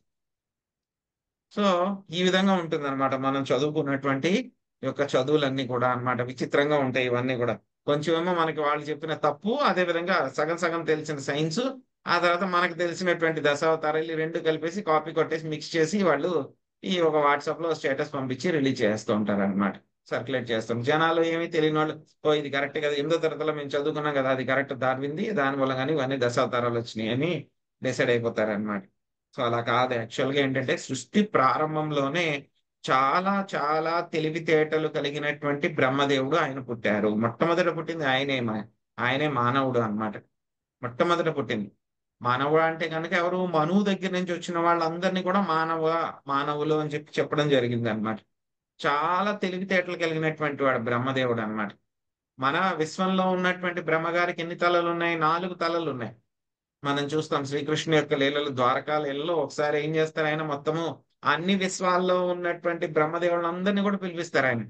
సో ఈ విధంగా ఉంటుంది అనమాట మనం చదువుకున్నటువంటి యొక్క చదువులన్నీ కూడా అన్నమాట విచిత్రంగా ఉంటాయి ఇవన్నీ కూడా కొంచెమేమో మనకి వాళ్ళు చెప్పిన తప్పు అదే విధంగా సగం సగం తెలిసిన సైన్స్ ఆ తర్వాత మనకు తెలిసినటువంటి దశావతారాలు ఈ రెండు కలిపేసి కాపీ కొట్టేసి మిక్స్ చేసి వాళ్ళు ఈ ఒక వాట్సాప్ లో స్టేటస్ పంపించి రిలీజ్ చేస్తూ ఉంటారు అనమాట సర్క్యులేట్ చేస్తాం జనాలు ఏమీ తెలియని వాళ్ళు ఓ ఇది కరెక్ట్ కదా ఎనిమిదో తరగతిలో మేము చదువుకున్నాం కదా అది కరెక్ట్ దారివింది దాని వల్ల కానీ ఇవన్నీ దశావతారాలు వచ్చినాయి అని డిసైడ్ అయిపోతారు అనమాట సో అలా కాదు యాక్చువల్ గా ఏంటంటే సృష్టి ప్రారంభంలోనే చాలా చాలా తెలివితేటలు కలిగినటువంటి బ్రహ్మదేవుడు ఆయన పుట్టారు మొట్టమొదట పుట్టింది ఆయనే మా- ఆయనే మానవుడు అన్నమాట మొట్టమొదట పుట్టింది మానవుడు అంటే కనుక ఎవరు మనువు దగ్గర నుంచి వచ్చిన వాళ్ళందరినీ కూడా మానవ మానవులు అని చెప్పి చెప్పడం జరిగింది అన్నమాట చాలా తెలివితేటలు కలిగినటువంటి వాడు బ్రహ్మదేవుడు అన్నమాట మన విశ్వంలో ఉన్నటువంటి బ్రహ్మగారికి ఎన్ని తలలు ఉన్నాయి నాలుగు తలలు ఉన్నాయి మనం చూస్తాం శ్రీకృష్ణు యొక్క లీలలు ద్వారకా లీలలో ఒకసారి ఏం చేస్తారు ఆయన మొత్తము అన్ని విశ్వాల్లో ఉన్నటువంటి బ్రహ్మదేవులందరినీ కూడా పిలిపిస్తారు ఆయన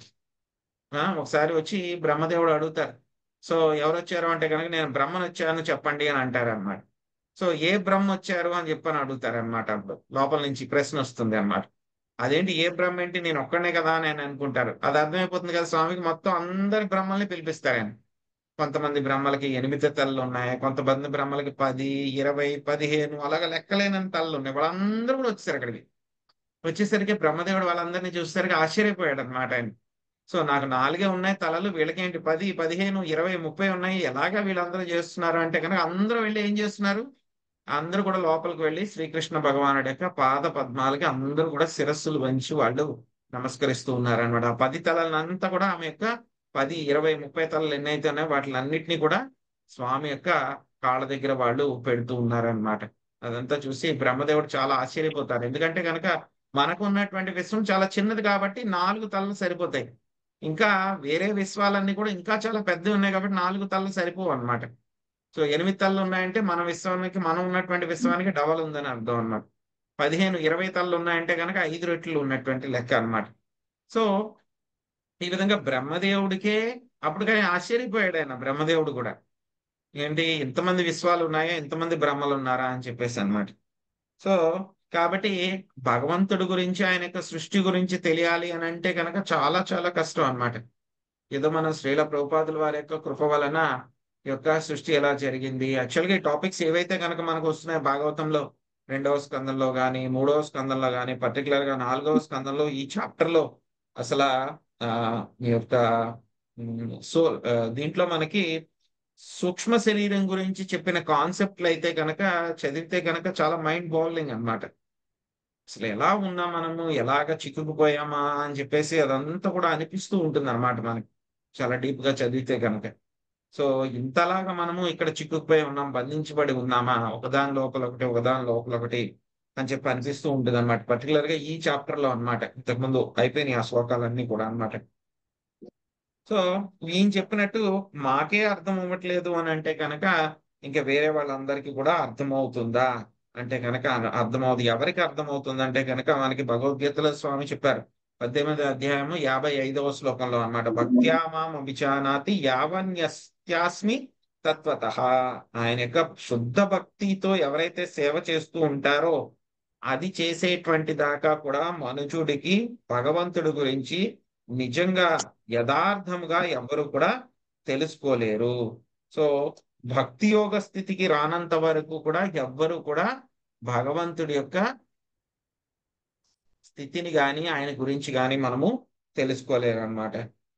ఆ, ఒకసారి వచ్చి బ్రహ్మదేవుడు అడుగుతారు సో ఎవరు వచ్చారు అంటే కనుక నేను బ్రహ్మను వచ్చాను చెప్పండి అని అంటారు అనమాట సో ఏ బ్రహ్మ వచ్చారు అని చెప్పని అడుగుతారు అనమాట అప్పుడు లోపల నుంచి ప్రశ్న వస్తుంది అన్నమాట అదేంటి ఏ బ్రహ్మ ఏంటి నేను ఒక్కడనే కదా అని ఆయన అనుకుంటారు అది అర్థమైపోతుంది కదా స్వామికి మొత్తం అందరి బ్రహ్మల్ని పిలిపిస్తారు ఆయన కొంతమంది బ్రహ్మలకి ఎనిమిది తలలు ఉన్నాయి కొంతమంది బ్రహ్మలకి పది ఇరవై పదిహేను అలాగా లెక్కలేనన్ని తలలు ఉన్నాయి వాళ్ళందరూ కూడా వచ్చేసారు అక్కడికి వచ్చేసరికి బ్రహ్మదేవుడు వాళ్ళందరినీ చూసేసరికి ఆశ్చర్యపోయాడు అనమాట ఆయన సో నాకు నాలుగే ఉన్నాయి తలలు వీళ్ళకేంటి పది పదిహేను ఇరవై ముప్పై ఉన్నాయి ఎలాగా వీళ్ళందరూ చేస్తున్నారు అంటే కనుక అందరూ వెళ్ళి ఏం చేస్తున్నారు అందరూ కూడా లోపలికి వెళ్ళి శ్రీకృష్ణ భగవానుడి యొక్క పాద పద్మాలకి అందరూ కూడా శిరస్సులు వంచి వాళ్ళు నమస్కరిస్తూ ఉన్నారు అనమాట ఆ పది తలలంతా కూడా ఆమె యొక్క పది ఇరవై ముప్పై తలలు ఎన్నైతే ఉన్నాయో వాటిని అన్నిటినీ కూడా స్వామి యొక్క కాళ్ళ దగ్గర వాళ్ళు పెడుతూ ఉన్నారనమాట అదంతా చూసి బ్రహ్మదేవుడు చాలా ఆశ్చర్యపోతారు ఎందుకంటే కనుక మనకు ఉన్నటువంటి విశ్వం చాలా చిన్నది కాబట్టి నాలుగు తలలు సరిపోతాయి ఇంకా వేరే విశ్వాలన్నీ కూడా ఇంకా చాలా పెద్దవి ఉన్నాయి కాబట్టి నాలుగు తలలు సరిపోవు అన్నమాట సో ఎనిమిది తలలు ఉన్నాయంటే మన విశ్వానికి మనం ఉన్నటువంటి విశ్వానికి డబల్ ఉందని అర్థం అన్నమాట పదిహేను ఇరవై తలలు ఉన్నాయంటే కనుక ఐదు రెట్లు ఉన్నటువంటి లెక్క అన్నమాట సో ఈ విధంగా బ్రహ్మదేవుడికే అప్పటికైనా ఆశ్చర్యపోయాడు ఆయన బ్రహ్మదేవుడు కూడా ఏంటి ఇంతమంది విశ్వాలు ఉన్నాయా ఇంతమంది బ్రహ్మలు ఉన్నారా అని చెప్పేసి అన్నమాట సో కాబట్టి భగవంతుడి గురించి ఆయన యొక్క సృష్టి గురించి తెలియాలి అని అంటే కనుక చాలా చాలా కష్టం అన్నమాట ఏదో మనం శ్రీల ప్రభుపాదుల వారి యొక్క కృప వలన ఈ యొక్క సృష్టి ఎలా జరిగింది యాక్చువల్గా ఈ టాపిక్స్ ఏవైతే కనుక మనకు వస్తున్నాయో భాగవతంలో రెండవ స్కందంలో కానీ మూడవ స్కందంలో కానీ పర్టికులర్ గా నాలుగవ స్కందంలో ఈ చాప్టర్ లో అసలు ఆ ఈ యొక్క సో దీంట్లో మనకి సూక్ష్మ శరీరం గురించి చెప్పిన కాన్సెప్ట్లు అయితే కనుక చదివితే కనుక చాలా మైండ్ బౌలింగ్ అన్నమాట అసలు ఎలా ఉన్నా మనము ఎలాగ చిక్కుకుపోయామా అని చెప్పేసి అదంతా కూడా అనిపిస్తూ ఉంటుంది అనమాట మనకి చాలా డీప్ గా చదివితే కనుక సో ఇంతలాగా మనము ఇక్కడ చిక్కుకుపోయి ఉన్నాం బంధించబడి ఉన్నామా ఒకదాని లోపల ఒకటి ఒకదాని లోపల ఒకటి అని చెప్పి అనిపిస్తూ ఉంటుంది అనమాట పర్టికులర్ గా ఈ చాప్టర్ లో అనమాట ఇంతకుముందు అయిపోయినాయి ఆ శ్లోకాలన్నీ కూడా అన్నమాట సో ఈయన చెప్పినట్టు మాకే అర్థం అవ్వట్లేదు అని అంటే కనుక ఇంకా వేరే వాళ్ళందరికీ కూడా అర్థమవుతుందా అంటే కనుక అర్థమవుతుంది ఎవరికి అర్థమవుతుంది అంటే కనుక మనకి భగవద్గీతలో స్వామి చెప్పారు పద్దెనిమిది అధ్యాయము యాభై ఐదవ శ్లోకంలో అనమాట భక్త్యామాం అభిచానాతి యావన్యస్మి తత్వత ఆయన యొక్క శుద్ధ భక్తితో ఎవరైతే సేవ చేస్తూ ఉంటారో అది చేసేటువంటి దాకా కూడా మనుషుడికి భగవంతుడి గురించి నిజంగా యథార్థముగా ఎవరు కూడా తెలుసుకోలేరు సో భక్తి యోగ స్థితికి రానంత వరకు కూడా ఎవ్వరు కూడా భగవంతుడి యొక్క స్థితిని గాని ఆయన గురించి గాని మనము తెలుసుకోలేరు అనమాట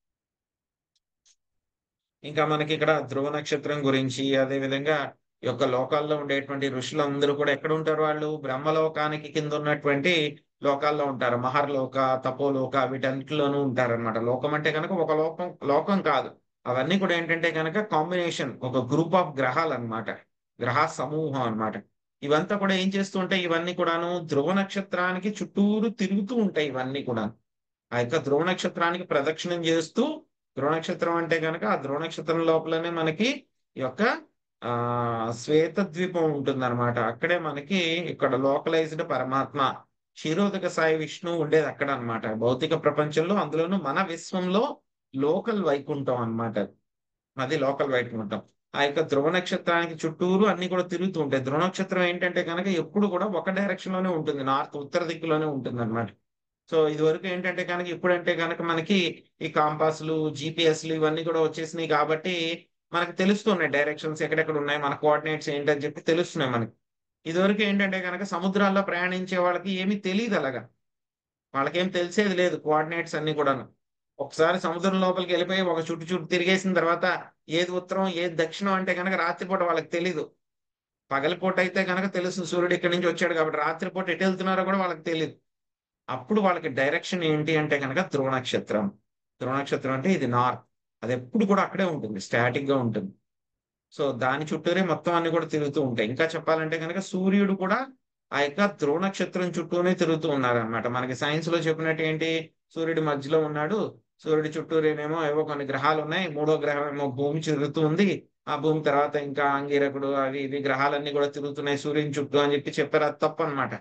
ఇంకా మనకి ఇక్కడ ధ్రువ నక్షత్రం గురించి అదే విధంగా ఈ యొక్క లోకాల్లో ఉండేటువంటి ఋషులందరూ కూడా ఎక్కడ ఉంటారు వాళ్ళు బ్రహ్మలోకానికి కింద ఉన్నటువంటి లోకాల్లో ఉంటారు మహర్లోక తపోలోక వీటన్నిటిలోనూ ఉంటారు అనమాట లోకం అంటే కనుక ఒక లోకం లోకం కాదు అవన్నీ కూడా ఏంటంటే కనుక కాంబినేషన్ ఒక గ్రూప్ ఆఫ్ గ్రహాలు అనమాట గ్రహ సమూహం అనమాట ఇవంతా కూడా ఏం చేస్తూ ఉంటాయి ఇవన్నీ కూడాను ధ్రువ నక్షత్రానికి చుట్టూరు తిరుగుతూ ఉంటాయి ఇవన్నీ కూడా ఆ యొక్క ధ్రువ నక్షత్రానికి ప్రదక్షిణం చేస్తూ ధ్రువ నక్షత్రం అంటే కనుక ఆ ధ్రువ నక్షత్రం లోపలనే మనకి ఈ యొక్క ఆ శ్వేత ద్వీపం ఉంటుంది అనమాట అక్కడే మనకి ఇక్కడ లోకలైజ్డ్ పరమాత్మ క్షీరోదక సాయి విష్ణు ఉండేది అక్కడ అనమాట భౌతిక ప్రపంచంలో అందులోనూ మన విశ్వంలో లోకల్ వైకుంఠం అనమాట అది లోకల్ వైకుంఠం ఆ యొక్క ధ్రువ నక్షత్రానికి చుట్టూరు అన్ని కూడా తిరుగుతూ ఉంటాయి ధ్రువ నక్షత్రం ఏంటంటే కనుక ఎప్పుడు కూడా ఒక డైరెక్షన్ లోనే ఉంటుంది నార్త్ ఉత్తర దిక్కులోనే ఉంటుంది అనమాట సో ఇది వరకు ఏంటంటే కనుక ఇప్పుడంటే కనుక మనకి ఈ కాంపాస్లు జిపిఎస్లు ఇవన్నీ కూడా వచ్చేసినాయి కాబట్టి మనకి తెలుస్తున్నాయి డైరెక్షన్స్ ఎక్కడెక్కడ ఉన్నాయి మన కోఆర్డినేట్స్ ఏంటని చెప్పి తెలుస్తున్నాయి మనకి ఇదివరకు ఏంటంటే కనుక సముద్రాల్లో ప్రయాణించే వాళ్ళకి ఏమీ తెలియదు అలాగా వాళ్ళకేం తెలిసేది లేదు కోఆర్డినేట్స్ అన్ని కూడాను ఒకసారి సముద్రం లోపలికి వెళ్ళిపోయి ఒక చుట్టు చుట్టూ తిరిగేసిన తర్వాత ఏది ఉత్తరం ఏది దక్షిణం అంటే కనుక రాత్రిపూట వాళ్ళకి తెలీదు పగలిపూట అయితే కనుక తెలుసు సూర్యుడు ఇక్కడి నుంచి వచ్చాడు కాబట్టి రాత్రిపూట ఎటు వెళ్తున్నారో కూడా వాళ్ళకి తెలియదు అప్పుడు వాళ్ళకి డైరెక్షన్ ఏంటి అంటే కనుక ధ్రువ నక్షత్రం ధ్రువ నక్షత్రం అంటే ఇది నార్త్ అది ఎప్పుడు కూడా అక్కడే ఉంటుంది స్టాటిక్ గా ఉంటుంది సో దాని చుట్టూరే మొత్తం అన్ని కూడా తిరుగుతూ ఉంటాయి ఇంకా చెప్పాలంటే కనుక సూర్యుడు కూడా ఆ యొక్క ధ్రువ నక్షత్రం చుట్టూనే తిరుగుతూ ఉన్నారనమాట మనకి సైన్స్ లో చెప్పినట్టు ఏంటి సూర్యుడి మధ్యలో ఉన్నాడు సూర్యుడి చుట్టూరేనేమో ఏవో కొన్ని గ్రహాలు ఉన్నాయి మూడో గ్రహం ఏమో భూమి తిరుగుతూ ఉంది ఆ భూమి తర్వాత ఇంకా అంగీరకుడు అవి ఇవి గ్రహాలన్నీ కూడా తిరుగుతున్నాయి సూర్యుని చుట్టూ అని చెప్పి చెప్పారు అది తప్పు అనమాట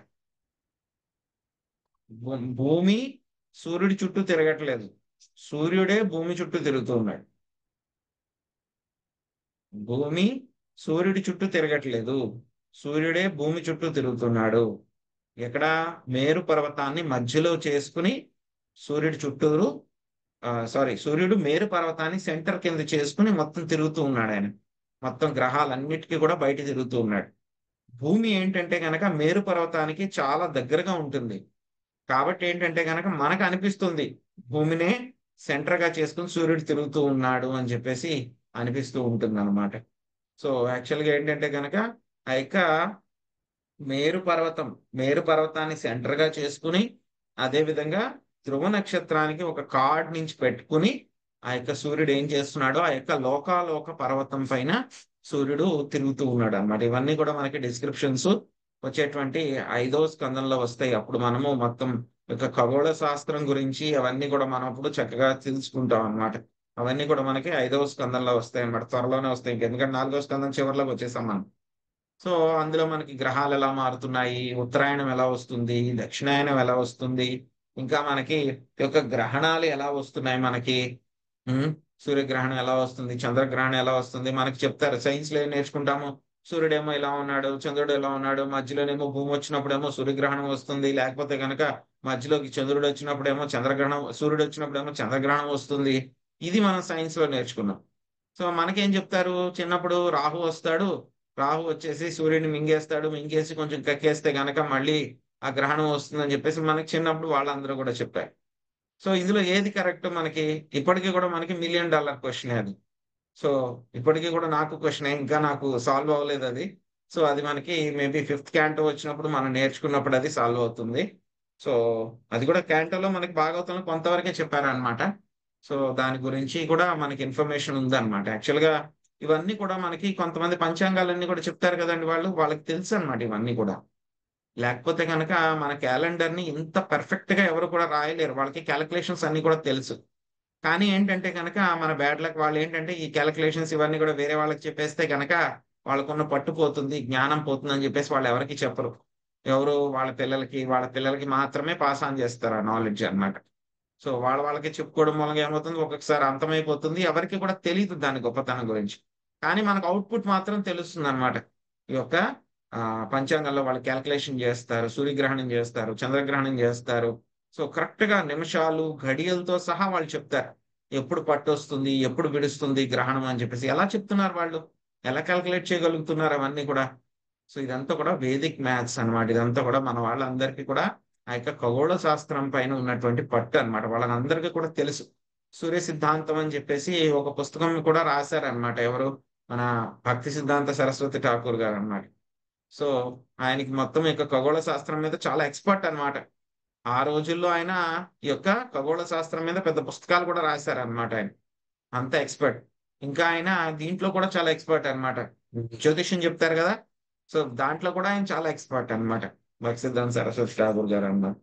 భూమి సూర్యుడి చుట్టూ తిరగట్లేదు సూర్యుడే భూమి చుట్టూ తిరుగుతూ ఉన్నాడు భూమి సూర్యుడి చుట్టూ తిరగట్లేదు సూర్యుడే భూమి చుట్టూ తిరుగుతున్నాడు ఎక్కడ మేరు పర్వతాన్ని మధ్యలో చేసుకుని సూర్యుడి చుట్టూరు సారీ సూర్యుడు మేరు పర్వతాన్ని సెంటర్ కింద చేసుకుని మొత్తం తిరుగుతూ ఉన్నాడు ఆయన మొత్తం గ్రహాలన్నిటికీ కూడా బయట తిరుగుతూ ఉన్నాడు భూమి ఏంటంటే కనుక మేరు పర్వతానికి చాలా దగ్గరగా ఉంటుంది కాబట్టి ఏంటంటే కనుక మనకు అనిపిస్తుంది భూమినే సెంటర్ గా చేసుకుని సూర్యుడు తిరుగుతూ ఉన్నాడు అని చెప్పేసి అనిపిస్తూ ఉంటుంది అనమాట సో యాక్చువల్గా ఏంటంటే కనుక ఆ యొక్క మేరు పర్వతం మేరు పర్వతాన్ని సెంటర్ గా చేసుకుని అదే విధంగా ధ్రువ నక్షత్రానికి ఒక కార్డ్ నుంచి పెట్టుకుని ఆ యొక్క సూర్యుడు ఏం చేస్తున్నాడో ఆ యొక్క లోకాలోక పర్వతం పైన సూర్యుడు తిరుగుతూ ఉన్నాడు అనమాట ఇవన్నీ కూడా మనకి డిస్క్రిప్షన్స్ వచ్చేటువంటి ఐదో స్కందంలో వస్తాయి అప్పుడు మనము మొత్తం యొక్క ఖగోళ శాస్త్రం గురించి అవన్నీ కూడా మనం అప్పుడు చక్కగా తెలుసుకుంటాం అనమాట అవన్నీ కూడా మనకి ఐదవ స్కందంలో వస్తాయి అనమాట త్వరలోనే వస్తాయి ఎందుకంటే నాలుగో స్కందం చివరిలోకి వచ్చేసాం మనం సో అందులో మనకి గ్రహాలు ఎలా మారుతున్నాయి ఉత్తరాయణం ఎలా వస్తుంది దక్షిణాయనం ఎలా వస్తుంది ఇంకా మనకి యొక్క గ్రహణాలు ఎలా వస్తున్నాయి మనకి సూర్యగ్రహణం ఎలా వస్తుంది చంద్రగ్రహణం ఎలా వస్తుంది మనకి చెప్తారు సైన్స్ లో ఏం నేర్చుకుంటాము సూర్యుడేమో ఇలా ఉన్నాడు చంద్రుడు ఎలా ఉన్నాడు మధ్యలోనేమో భూమి వచ్చినప్పుడేమో సూర్యగ్రహణం వస్తుంది లేకపోతే కనుక మధ్యలోకి చంద్రుడు వచ్చినప్పుడేమో చంద్రగ్రహణం సూర్యుడు వచ్చినప్పుడేమో చంద్రగ్రహణం వస్తుంది ఇది మనం సైన్స్ లో నేర్చుకున్నాం సో మనకేం చెప్తారు చిన్నప్పుడు రాహు వస్తాడు రాహు వచ్చేసి సూర్యుడిని మింగేస్తాడు మింగేసి కొంచెం కక్కేస్తే గనక మళ్ళీ ఆ గ్రహణం వస్తుందని చెప్పేసి మనకి చిన్నప్పుడు వాళ్ళందరూ కూడా చెప్పారు సో ఇందులో ఏది కరెక్ట్ మనకి ఇప్పటికీ కూడా మనకి మిలియన్ డాలర్ క్వశ్చన్ అది సో ఇప్పటికీ కూడా నాకు క్వశ్చన్ ఇంకా నాకు సాల్వ్ అవ్వలేదు అది సో అది మనకి మేబీ ఫిఫ్త్ క్యాంటో వచ్చినప్పుడు మనం నేర్చుకున్నప్పుడు అది సాల్వ్ అవుతుంది సో అది కూడా క్యాంటోలో మనకి భాగవతంలో కొంతవరకే చెప్పారనమాట సో దాని గురించి కూడా మనకి ఇన్ఫర్మేషన్ ఉందన్నమాట యాక్చువల్గా ఇవన్నీ కూడా మనకి కొంతమంది పంచాంగాలన్నీ కూడా చెప్తారు కదండి వాళ్ళు వాళ్ళకి తెలుసు అనమాట ఇవన్నీ కూడా లేకపోతే కనుక మన క్యాలెండర్ ని ఇంత పర్ఫెక్ట్ గా ఎవరు కూడా రాయలేరు వాళ్ళకి క్యాలిక్యులేషన్స్ అన్ని కూడా తెలుసు కానీ ఏంటంటే కనుక మన బ్యాడ్ లక్ వాళ్ళు ఏంటంటే ఈ క్యాలిక్యులేషన్స్ ఇవన్నీ కూడా వేరే వాళ్ళకి చెప్పేస్తే కనుక వాళ్ళకున్న పట్టు పోతుంది జ్ఞానం పోతుంది అని చెప్పేసి వాళ్ళు ఎవరికి చెప్పరు ఎవరు వాళ్ళ పిల్లలకి వాళ్ళ పిల్లలకి మాత్రమే పాస్ ఆన్ చేస్తారు ఆ నాలెడ్జ్ అన్నమాట సో వాళ్ళ వాళ్ళకి చెప్పుకోవడం మూలంగా ఏమవుతుంది ఒక్కొక్కసారి అంతమైపోతుంది ఎవరికి కూడా తెలియదు దాని గొప్పతనం గురించి కానీ మనకు అవుట్పుట్ మాత్రం తెలుస్తుంది అనమాట ఈ యొక్క ఆ, పంచాంగంలో వాళ్ళు క్యాల్కులేషన్ చేస్తారు సూర్యగ్రహణం చేస్తారు చంద్రగ్రహణం చేస్తారు సో కరెక్ట్ గా నిమిషాలు ఘడియలతో సహా వాళ్ళు చెప్తారు ఎప్పుడు పట్టు వస్తుంది ఎప్పుడు విడుస్తుంది గ్రహణం అని చెప్పేసి ఎలా చెప్తున్నారు వాళ్ళు ఎలా క్యాల్కులేట్ చేయగలుగుతున్నారు అవన్నీ కూడా సో ఇదంతా కూడా వేదిక్ మ్యాథ్స్ అన్నమాట ఇదంతా కూడా మన వాళ్ళందరికీ కూడా ఆ యొక్క ఖగోళ శాస్త్రం పైన ఉన్నటువంటి పట్టు అన్నమాట వాళ్ళందరికీ కూడా తెలుసు సూర్య సిద్ధాంతం అని చెప్పేసి ఒక పుస్తకం కూడా రాశారనమాట ఎవరు మన భక్తి సిద్ధాంత సరస్వతి ఠాకూర్ గారు అన్నమాట సో ఆయనకి మొత్తం ఈ యొక్క ఖగోళ శాస్త్రం మీద చాలా ఎక్స్పర్ట్ అన్నమాట ఆ రోజుల్లో ఆయన ఈ యొక్క ఖగోళ శాస్త్రం మీద పెద్ద పుస్తకాలు కూడా రాశారనమాట ఆయన అంత ఎక్స్పర్ట్ ఇంకా ఆయన దీంట్లో కూడా చాలా ఎక్స్పర్ట్ అన్నమాట జ్యోతిష్యం చెప్తారు కదా సో దాంట్లో కూడా ఆయన చాలా ఎక్స్పర్ట్ అన్నమాట భక్తి సిద్ధాంత సరస్వతి ఠాకూర్ గారు అన్నమాట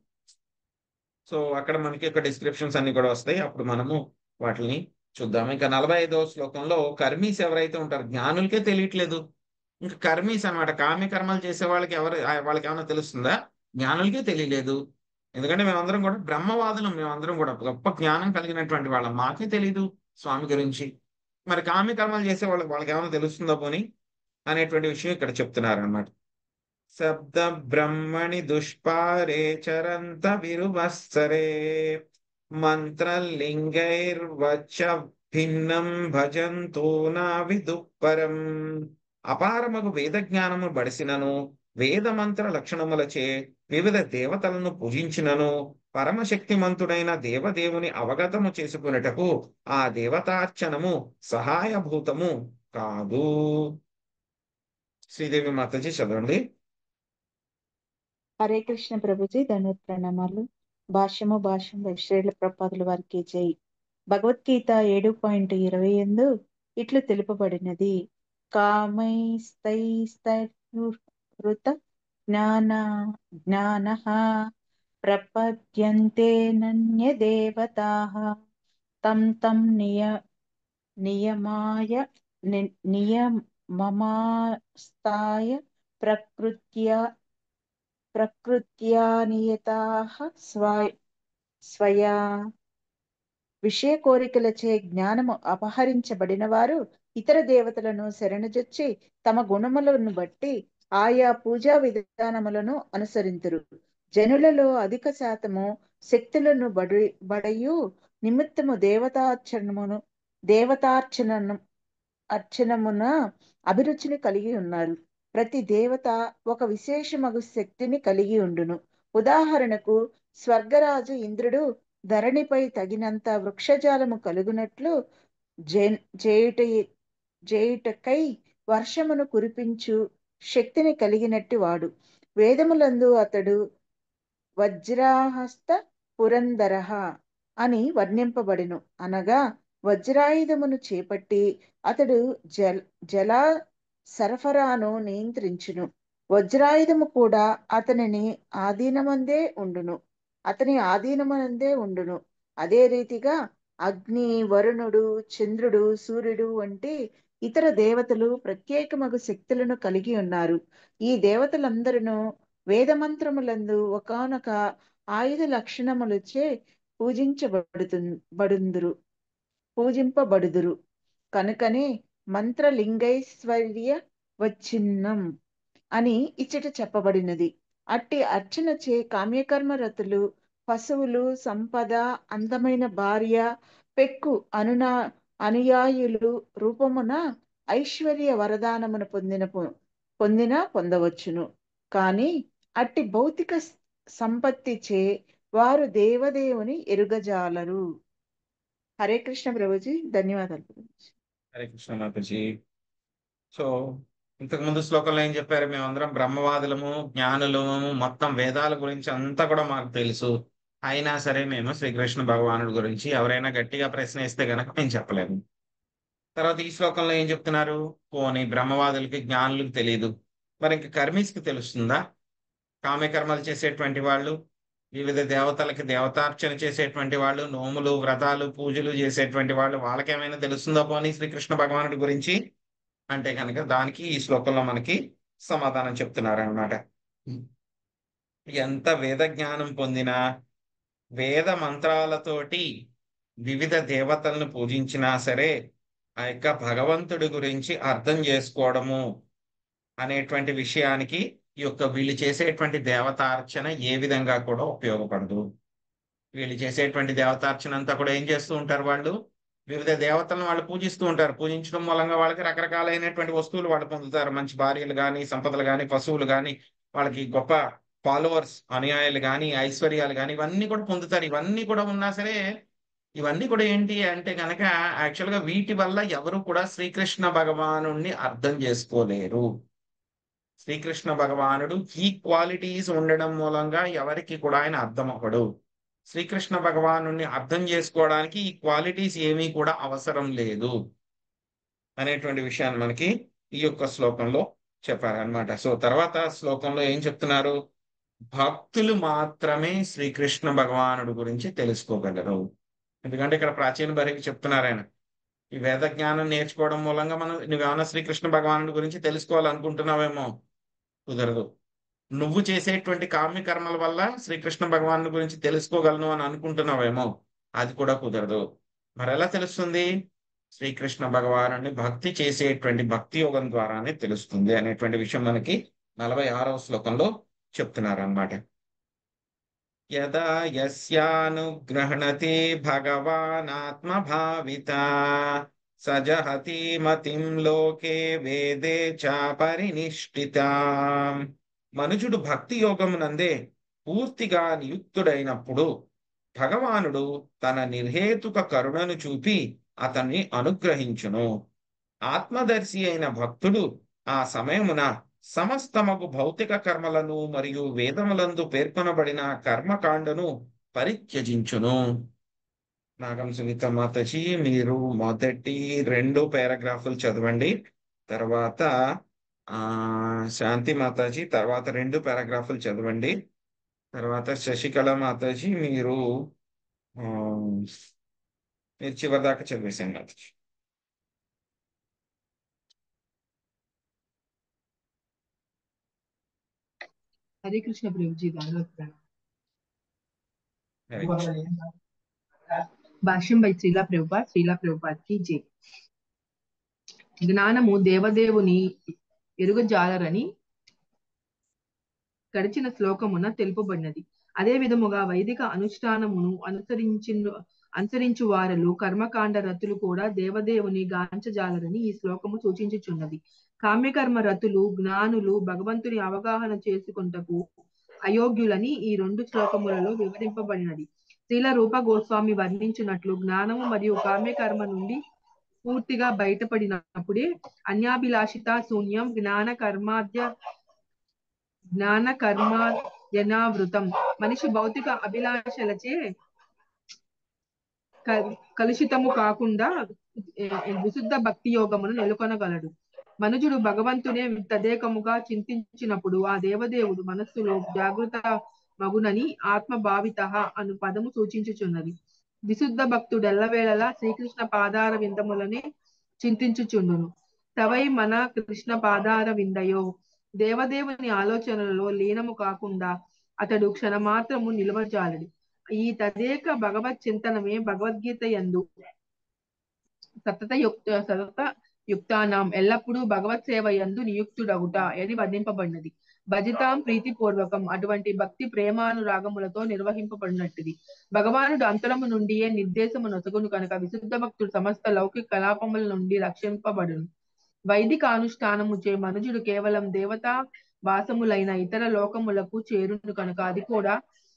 సో అక్కడ మనకి ఒక డిస్క్రిప్షన్స్ అన్ని కూడా వస్తాయి అప్పుడు మనము వాటిని చూద్దాం ఇంకా నలభై ఐదవ శ్లోకంలో కర్మీస్ ఎవరైతే ఉంటారు జ్ఞానులకే తెలియట్లేదు ఇంకా కర్మీస్ అన్నమాట కామ్య కర్మలు చేసే వాళ్ళకి ఎవరు ఆ వాళ్ళకి ఏమైనా తెలుస్తుందా జ్ఞానులకే తెలియలేదు ఎందుకంటే మేమందరం కూడా బ్రహ్మవాదులం మేమందరం కూడా గొప్ప జ్ఞానం కలిగినటువంటి వాళ్ళం మాకే తెలియదు స్వామి గురించి మరి కామ్య కర్మలు చేసే వాళ్ళకి వాళ్ళకి ఏమైనా తెలుస్తుందా పోని అనేటువంటి విషయం ఇక్కడ చెప్తున్నారు అన్నమాట శబ్ద బ్రహ్మణి దుష్పారే చరంత విరువత్సరే మంత్రలింగైర్వచ భిన్నం భజంతో నా విదుపరం అపారమగు వేద జ్ఞానము బడిసినను వేద మంత్ర లక్షణములచే వివిధ దేవతలను పూజించినను పరమశక్తిమంతుడైన దేవదేవుని అవగతము చేసుకున్నటకు ఆ దేవతార్చనము సహాయభూతము కాదు శ్రీదేవి మాతాజీ చదవండి హరే కృష్ణ ప్రభుజీ ధన్యవాద ప్రణామాలు భాష్యము భాష్యం వైశ్రేల ప్రపాదుల వారికి జై భగవద్గీత ఏడు పాయింట్ ఇరవై ఎందు ఇట్లు తెలుపబడినది కామైస్తైస్తృత జ్ఞాన జ్ఞాన ప్రపద్యంతే నన్యదేవతాః తం తం నియ నియమాయ ని- నియమమాస్తాయ ప్రకృత్యా ప్రకృత్యా నియతాః స్వయ స్వయా విషయ కోరికలచే జ్ఞానము అపహరించబడిన వారు ఇతర దేవతలను శరణుజొచ్చి తమ గుణములను బట్టి ఆయా పూజా విధానములను అనుసరింతురు జనులలో అధిక శాతము శక్తులను బడి బడయు నిమిత్తము దేవతార్చనమును దేవతార్చనను అర్చనమున అభిరుచిని కలిగి ఉన్నారు ప్రతి దేవత ఒక విశేషమగు శక్తిని కలిగి ఉండును ఉదాహరణకు స్వర్గరాజు ఇంద్రుడు ధరణిపై తగినంత వృక్షజాలము కలుగునట్లు జే- చేయుట చేయుటకై వర్షమును కురిపించు శక్తిని కలిగినట్టి వాడు వేదములందు అతడు వజ్రాహస్త పురందరః అని వర్ణింపబడిను అనగా వజ్రాయుధమును చేపట్టి అతడు జల జల సరఫరాను నియంత్రించును వజ్రాయుధము కూడా అతనిని ఆధీనమందే ఉండును అతని ఆధీనమందే ఉండును అదే రీతిగా అగ్ని వరుణుడు చంద్రుడు సూర్యుడు వంటి ఇతర దేవతలు ప్రత్యేకమగు శక్తులను కలిగి ఉన్నారు ఈ దేవతలందరూ వేదమంత్రములందు ఒకానొక ఆయుధ లక్షణములచే పూజించబడుతు బడుందురు పూజింపబడుదురు కనుకనే మంత్రలింగైశ్వర్య వచ్చిన్నం అని ఇచ్చట చెప్పబడినది అట్టి అర్చనచే కామ్యకర్మ రతులు పశువులు సంపద అందమైన భార్య పెక్కు అనునా అనుయాయులు రూపమున ఐశ్వర్య వరదానమును పొందిన పొ- పొందిన పొందవచ్చును కానీ అట్టి భౌతిక స్- సంపత్తి చే వారు దేవదేవుని ఎరుగజాలరు హరే కృష్ణ ప్రభుజీ ధన్యవాదాలు ప్రభుజీ హరే కృష్ణ మాతాజీ సో ఇంతకు ముందు శ్లోకంలో ఏం చెప్పారు మేమందరం బ్రహ్మవాదులము జ్ఞానులము మొత్తం వేదాల గురించి అంతా కూడా మాకు తెలుసు అయినా సరే మేము శ్రీకృష్ణ భగవానుడి గురించి ఎవరైనా గట్టిగా ప్రశ్న వేస్తే గనక మేము చెప్పలేము తర్వాత ఈ శ్లోకంలో ఏం చెప్తున్నారు పోనీ బ్రహ్మవాదులకి జ్ఞానులకు తెలియదు మరి ఇంక కర్మీస్కి తెలుస్తుందా కామ్యకర్మలు చేసేటువంటి వాళ్ళు వివిధ దేవతలకి దేవతార్చన చేసేటువంటి వాళ్ళు నోములు వ్రతాలు పూజలు చేసేటువంటి వాళ్ళు వాళ్ళకేమైనా తెలుస్తుందో పోనీ శ్రీకృష్ణ భగవానుడి గురించి అంటే కనుక దానికి ఈ శ్లోకంలో మనకి సమాధానం చెప్తున్నారు అనమాట ఎంత వేద జ్ఞానం పొందినా వేద మంత్రాలతోటి వివిధ దేవతలను పూజించినా సరే ఆ యొక్క భగవంతుడి గురించి అర్థం చేసుకోవడము అనేటువంటి విషయానికి ఈ యొక్క వీళ్ళు చేసేటువంటి దేవతార్చన ఏ విధంగా కూడా ఉపయోగపడదు వీళ్ళు చేసేటువంటి దేవతార్చన అంతా కూడా ఏం చేస్తూ ఉంటారు వాళ్ళు వివిధ దేవతలను వాళ్ళు పూజిస్తూ ఉంటారు పూజించడం మూలంగా వాళ్ళకి రకరకాలైనటువంటి వస్తువులు వాళ్ళు పొందుతారు మంచి భార్యలు కానీ సంపదలు కానీ పశువులు కానీ వాళ్ళకి గొప్ప ఫాలోవర్స్ అనుయాయులు కానీ ఐశ్వర్యాలు కానీ ఇవన్నీ కూడా పొందుతారు ఇవన్నీ కూడా ఉన్నా సరే ఇవన్నీ కూడా ఏంటి అంటే కనుక యాక్చువల్గా వీటి వల్ల ఎవరు కూడా శ్రీకృష్ణ భగవాను అర్థం చేసుకోలేరు శ్రీకృష్ణ భగవానుడు ఈ క్వాలిటీస్ ఉండడం మూలంగా ఎవరికి కూడా ఆయన అర్థం అవ్వడు శ్రీకృష్ణ భగవాను అర్థం చేసుకోవడానికి ఈ క్వాలిటీస్ ఏమీ కూడా అవసరం లేదు అనేటువంటి విషయాన్ని మనకి ఈ యొక్క శ్లోకంలో చెప్పారనమాట సో తర్వాత శ్లోకంలో ఏం చెప్తున్నారు భక్తులు మాత్రమే శ్రీకృష్ణ భగవానుడు గురించి తెలుసుకోగలరు ఎందుకంటే ఇక్కడ ప్రాచీన బరికి చెప్తున్నారు ఆయన ఈ వేద జ్ఞానం నేర్చుకోవడం మూలంగా మనం నువ్వేమన్నా శ్రీకృష్ణ భగవానుడి గురించి తెలుసుకోవాలనుకుంటున్నావేమో కుదరదు నువ్వు చేసేటువంటి కామ్య కర్మల వల్ల శ్రీకృష్ణ భగవాను గురించి తెలుసుకోగలను అని అనుకుంటున్నావేమో అది కూడా కుదరదు మరి ఎలా తెలుస్తుంది శ్రీకృష్ణ భగవాను భక్తి చేసేటువంటి భక్తి యోగం ద్వారానే తెలుస్తుంది అనేటువంటి విషయం మనకి నలభై ఆరవ శ్లోకంలో చెప్తున్నారు అన్నమాట యదా యస్యానుగ్రహణతే భగవాన్ ఆత్మభావిత సజహతి మతిం లోకే వేదే చ పరినిష్ఠిత మనుజుడు భక్తి యోగమునందే పూర్తిగా నియుక్తుడైనప్పుడు భగవానుడు తన నిర్హేతుక కరుణను చూపి అతన్ని అనుగ్రహించును ఆత్మదర్శి అయిన భక్తుడు ఆ సమయమున సమస్తమగు భౌతిక కర్మలను మరియు వేదములందు పేర్కొనబడిన కర్మకాండను పరిత్యజించును నాగం సునీత మాతజీ మీరు మొదటి రెండు పారాగ్రాఫ్లు చదవండి తర్వాత ఆ శాంతి మాతాజీ తర్వాత రెండు పారాగ్రాఫ్లు చదవండి తర్వాత శశికళ మాతాజీ మీరు ఆ, మీరు చివరి దాకా చదివేసాను మాతాజీ హరే కృష్ణ ప్రభుజీ ధన్యవాదాలు హరే కృష్ణ. భాష్యం బై శ్రీలా ప్రభుపాద్ శ్రీలా ప్రభుపాద్ కి జై జ్ఞానము దేవదేవుని ఎరుగజాలరని గడిచిన శ్లోకమున తెలుపబడినది అదే విధముగా వైదిక అనుష్ఠానమును అనుసరించి అనుసరించు వారలు కర్మకాండ రతులు కూడా దేవదేవుని గాంచజాలరని ఈ శ్లోకము సూచించుచున్నది కామ్యకర్మ రతులు జ్ఞానులు భగవంతుని అవగాహన చేసుకుంటకు అయోగ్యులని ఈ రెండు శ్లోకములలో వివరింపబడినది శ్రీల రూప గోస్వామి వర్ణించినట్లు జ్ఞానము మరియు కామ్యకర్మ నుండి పూర్తిగా బయటపడినప్పుడే అన్యాభిలాషిత శూన్యం జ్ఞాన కర్మాద్య జ్ఞాన కర్మార్జనావృతం మనిషి భౌతిక అభిలాషలచే క- కలుషితము కాకుండా ఏ, విశుద్ధ భక్తి యోగమును నెలకొనగలడు మనుజుడు భగవంతునే తదేకముగా చింతించినప్పుడు ఆ దేవదేవుడు మనస్సులో జాగృత మగునని ఆత్మ భావిత అను పదము సూచించుచున్నది విశుద్ధ భక్తుడు ఎల్లవేళలా శ్రీకృష్ణ పాదార విందములనే చింతించుచుండును తవై మన కృష్ణ పాదార విందయో దేవదేవుని ఆలోచనలలో లీనము కాకుండా అతడు క్షణమాత్రము నిలవజాలడు ఈ తదేక భగవత్ చింతనమే భగవద్గీత యందు సతత యుక్త సతత యుక్తానాం ఎల్లప్పుడూ భగవత్ సేవ యందు నియుక్తుడగుట అని వర్ణింపబడినది భజితాం ప్రీతిపూర్వకం అటువంటి భక్తి ప్రేమానురాగములతో నిర్వహింపబడినట్టిది భగవానుడు అంతరము నుండియే నిర్దేశము నొసగును కనుక విశుద్ధ భక్తుడు సమస్త లౌకిక కలాపముల నుండి రక్షింపబడును వైదిక అనుష్ఠానము చే మనుజుడు కేవలం దేవతా వాసములైన ఇతర లోకములకు చేరును కనుక అది కూడా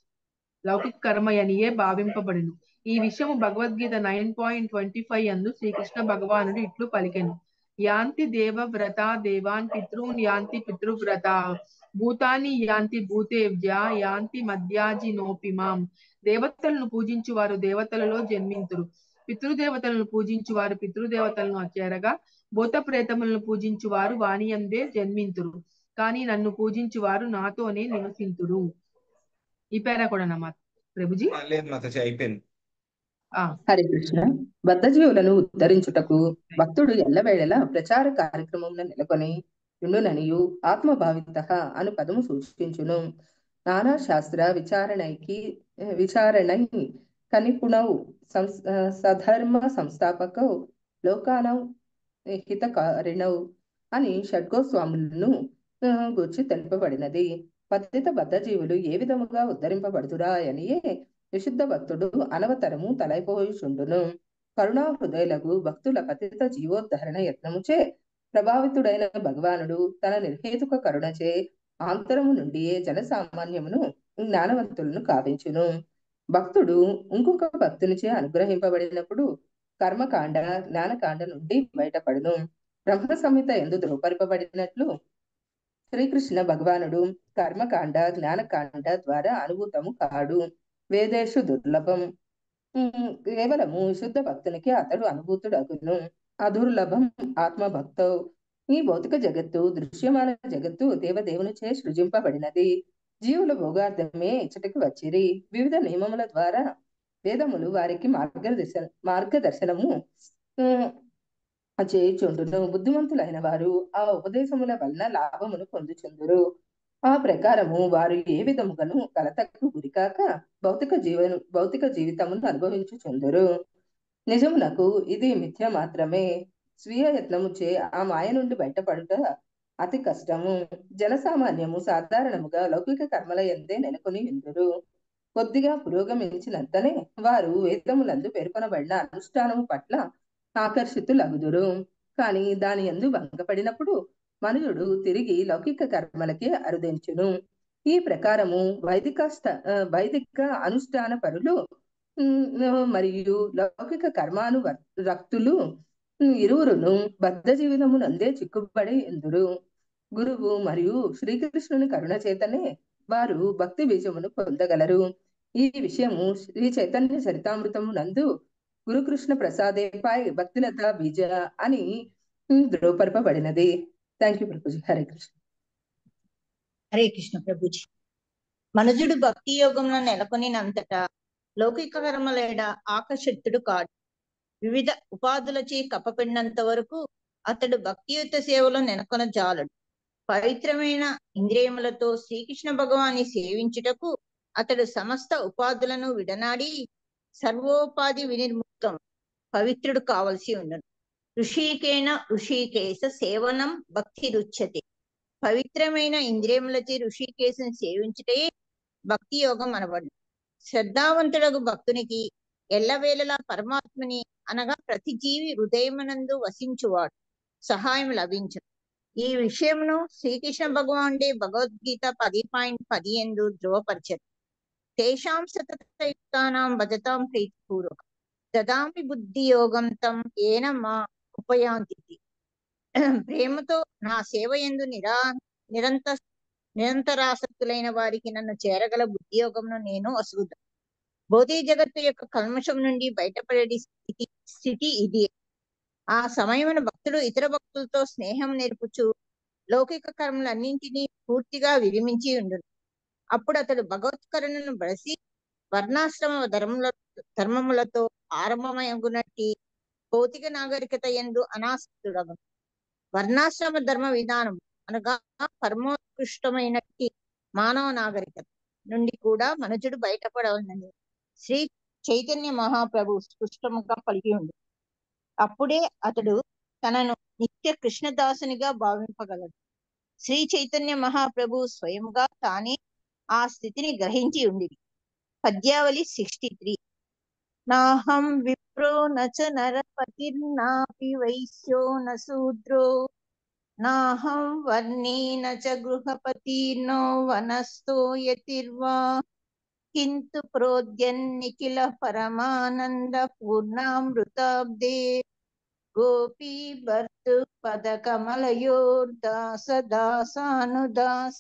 లౌకిక కర్మయనియే భావింపబడును ఈ విషయము Bhagavad Gita nine point twenty five అందు శ్రీకృష్ణ భగవానుడు ఇట్లు పలికెను యాంతి దేవవ్రత దేవాన్ పితృన్ యాంతి పితృవ్రత భూతాని యాంతి భూతేవ్య యాంతి మధ్యాజినోపిమాం దేవతలను పూజించు వారు దేవతలలో జన్మింతురు పితృదేవతలను పూజించు వారు పితృదేవతలను చేరగా భూత ప్రేతములను పూజించు వారు వాణియందే జన్మింతురు కానీ నన్ను పూజించు వారు నాతోనే నివసింతురు ఈ పేర కూడా నమ్మా ప్రభుజీ ఆ, లేదు మాతాజీ అయిపోయింది ఆ హరే కృష్ణ బద్ధజీవులను ఉద్ధరించుటకు భక్తుడు ఎల్లవేళలా ప్రచార కార్యక్రమమున నెలకొని ఉండుననియు ఆత్మభావిత అను పదము సూచించును నానా శాస్త్ర విచారణైకి విచారణై కనిపుణౌ సంస్ సధర్మ సంస్థాపకౌ లోకానౌ హితకారిణౌ అని షడ్గోస్వాములను ఆ, గూర్చి తెలుపబడినది పతిత బద్ధజీవులు ఏ విధముగా ఉద్ధరింపబడుతురా అనియే విశుద్ధ భక్తుడు అనవతరము తలైపోయుచుండును కరుణా హృదయులకు భక్తుల పతిత జీవోద్ధరణ యత్నముచే ప్రభావితుడైన భగవానుడు తన నిర్హేతుక కరుణచే ఆంతరము నుండియే జనసామాన్యమును జ్ఞానవంతులను కావించును భక్తుడు ఇంకొక భక్తునిచే అనుగ్రహింపబడినప్పుడు కర్మకాండ జ్ఞానకాండ నుండి బయటపడును బ్రహ్మ సంహిత ఎందు ధృవపరపబడినట్లు శ్రీకృష్ణ భగవానుడు కర్మకాండ జ్ఞానకాండ ద్వారా అనుభూతము కాడు వేదేషు దుర్లభం ఉమ్, కేవలము శుద్ధ భక్తునికి అతడు అనుభూతుడగును అదుర్లభం ఆత్మభక్తో ఈ భౌతిక జగత్తు దృశ్యమాన జగత్తు దేవదేవునిచే సృజింపబడినది జీవుల భోగార్థమే ఇచ్చటికి వచ్చిరి వివిధ నియమముల ద్వారా వేదములు వారికి మార్గదర్శన మార్గదర్శనము ఉమ్, చేయుచుండును బుద్ధిమంతులైన వారు ఆ ఉపదేశముల వలన లాభమును పొందుచుందురు ఆ ప్రకారము వారు ఏ విధముగాను కలతకు గురికాక భౌతిక జీవను భౌతిక జీవితమును అనుభవించుచుందురు నిజమునకు ఇది మిథ్య మాత్రమే స్వీయ యత్నముచే ఆ మాయ నుండి బయటపడుట అతి కష్టము జనసామాన్యము సాధారణముగా లౌకిక కర్మల ఎందే నెలకొని ఉందురు కొద్దిగా పురోగమించినంతనే వారు వేదములందు పేర్కొనబడిన అనుష్ఠానము పట్ల ఆకర్షితులగుదురు కానీ దాని ఎందు భంగపడినప్పుడు మనుషుడు తిరిగి లౌకిక కర్మలకే అరుదించును ఈ ప్రకారము వైదిక స్థ- ఆ, వైదిక అనుష్ఠాన పరులు ఉమ్, మరియు లౌకిక కర్మాను రక్తులు ఇరువురును బద్ధ జీవితమునందే చిక్కుబడి ఎందురు గురువు మరియు శ్రీకృష్ణుని కరుణ చేతనే వారు భక్తి బీజమును పొందగలరు ఈ విషయము శ్రీ చైతన్య చరితామృతము నందు గురుకృష్ణ ప్రసాదే పాయ్ భక్తిలత బీజ అని ఉమ్, ధృవపరపబడినది థ్యాంక్ యూ ప్రభుజీ హరే కృష్ణ హరే కృష్ణ ప్రభుజీ మనుజుడు భక్తి యోగంలో నెలకొనినంతటా లౌకిక కర్మలేడ ఆకర్షితుడు కాడు వివిధ ఉపాధులచే కప్పబడినంత వరకు అతడు భక్తియుత సేవలో నెలకొన జాలడు పవిత్రమైన ఇంద్రియములతో శ్రీకృష్ణ భగవాన్ని సేవించుటకు అతడు సమస్త ఉపాధులను విడనాడి సర్వోపాధి వినిర్ముక్తం పవిత్రుడు కావలసి ఉండను ఋషికేన ఋషికేశ సేవనం భక్తి రుచ్యతే పవిత్రమైన ఇంద్రియములచే ఋషికేశను సేవించుటే భక్తి యోగం అనబడు శ్రద్ధావంతుడగు భక్తునికి ఎల్లవేళలా పరమాత్మని అనగా ప్రతి జీవి హృదయమునందు వసించువాడు సహాయం లభించదు ఈ విషయమును శ్రీకృష్ణ భగవానుడే భగవద్గీత పది పాయింట్ పది ఎందు ధృవపరచరు తేషాం సతతయుక్తానాం భజతాం ప్రీతిపూర్వకం దదామి బుద్ధి యోగం తం ఏన మా ఉపయాంతి ప్రేమతో నా సేవ ఎందు నిరా నిరంత నిరంతరాసక్తులైన వారికి నన్ను చేరగల బుద్ధి యోగంను నేను అసుగుతాను భౌతిక జగత్తు యొక్క కల్మషం నుండి బయటపడే స్థితి స్థితి ఇది ఆ సమయమున భక్తుడు ఇతర భక్తులతో స్నేహం నేర్పుచు లౌకిక కర్మలన్నింటినీ పూర్తిగా విరమించి ఉండును అప్పుడు అతడు భగవత్కరణను బలసి వర్ణాశ్రమ ధర్మముల ధర్మములతో ఆరంభమగునట్టి భౌతిక నాగరికత ఎందు అనాసక్తుడగను వర్ణాశ్రమ ధర్మ విధానం అనగా పరమోత్కృష్టమైనట్టి మానవ నాగరికత నుండి కూడా మనుజుడు బయటపడవలనని శ్రీ చైతన్య మహాప్రభు స్పష్టముగా పలికి ఉంది అప్పుడే అతడు తనను నిత్య కృష్ణదాసునిగా భావింపగలడు శ్రీ చైతన్య మహాప్రభు స్వయంగా తానే ఆ స్థితిని గ్రహించి ఉండిరి పద్యావళి సిక్స్టీ త్రీ నాహం విప్రో నచ నరపతిర్నాపి వైశ్యో న శూద్రో నాహం వర్ణీ నచ గృహపతిర్నో వనస్థో యతిర్వా కింతు ప్రోద్యన్నిఖిల పరమానంద పూర్ణామృతాబ్దే గోపీ భర్తు పదకమలయోర్దాస దాసానుదాస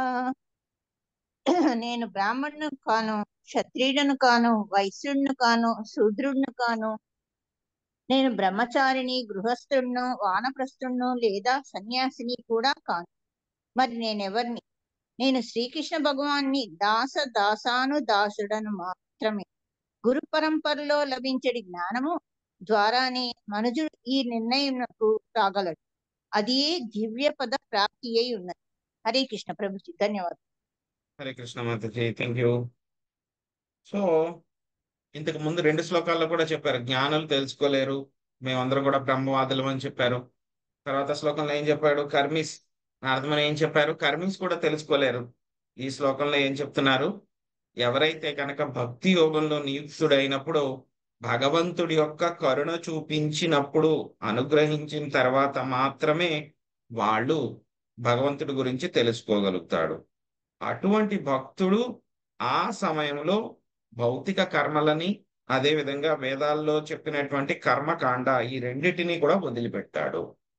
నేను బ్రాహ్మణును కాను క్షత్రియుడను కాను వైశ్యుడును కాను శూద్రుడును కాను నేను బ్రహ్మచారిని గృహస్థుడును వానప్రస్థుడును లేదా సన్యాసిని కూడా కాను మరి నేనెవరిని నేను శ్రీకృష్ణ భగవాన్ని దాస దాసాను దాసుడను మాత్రమే గురు పరంపరలో లభించడి జ్ఞానము ద్వారానే మనుజుడు ఈ నిర్ణయంకు రాగలడు అది దివ్య పద ప్రాప్తి అయి ఉన్నది హరే కృష్ణ ప్రభుజీ ధన్యవాదాలు హరే కృష్ణ మాతాజీ థ్యాంక్ యూ సో ఇంతకు ముందు రెండు శ్లోకాల్లో కూడా చెప్పారు జ్ఞానులు తెలుసుకోలేరు మేమందరం కూడా బ్రహ్మవాదులం అని చెప్పారు తర్వాత శ్లోకంలో ఏం చెప్పాడు కర్మీస్ నారదమని ఏం చెప్పారు కర్మీస్ కూడా తెలుసుకోలేరు ఈ శ్లోకంలో ఏం చెప్తున్నారు ఎవరైతే కనుక భక్తి యోగంలో నియుక్తుడైనప్పుడు భగవంతుడి యొక్క కరుణ చూపించినప్పుడు అనుగ్రహించిన తర్వాత మాత్రమే వాళ్ళు భగవంతుడి గురించి తెలుసుకోగలుగుతాడు అటువంటి భక్తుడు ఆ సమయంలో భౌతిక కర్మలని అదే విధంగా వేదాల్లో చెప్పినటువంటి కర్మకాండ ఈ రెండిటిని కూడా వదిలిపెట్టాడు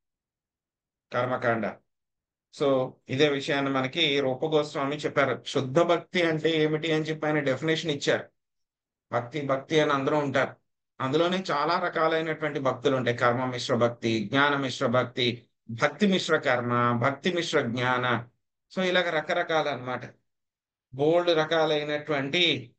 కర్మకాండ సో ఇదే విషయాన్ని మనకి రూపగోస్వామి చెప్పారు శుద్ధ భక్తి అంటే ఏమిటి అని చెప్పి ఆయన డెఫినేషన్ ఇచ్చారు భక్తి భక్తి అని అందరూ ఉంటారు అందులోనే చాలా రకాలైనటువంటి భక్తులు ఉంటాయి కర్మ మిశ్ర భక్తి జ్ఞాన మిశ్ర భక్తి భక్తి మిశ్ర కర్మ భక్తి మిశ్ర జ్ఞాన సో ఇలాగ రకరకాల అన్నమాట బోల్డ్ రకాలైనటువంటి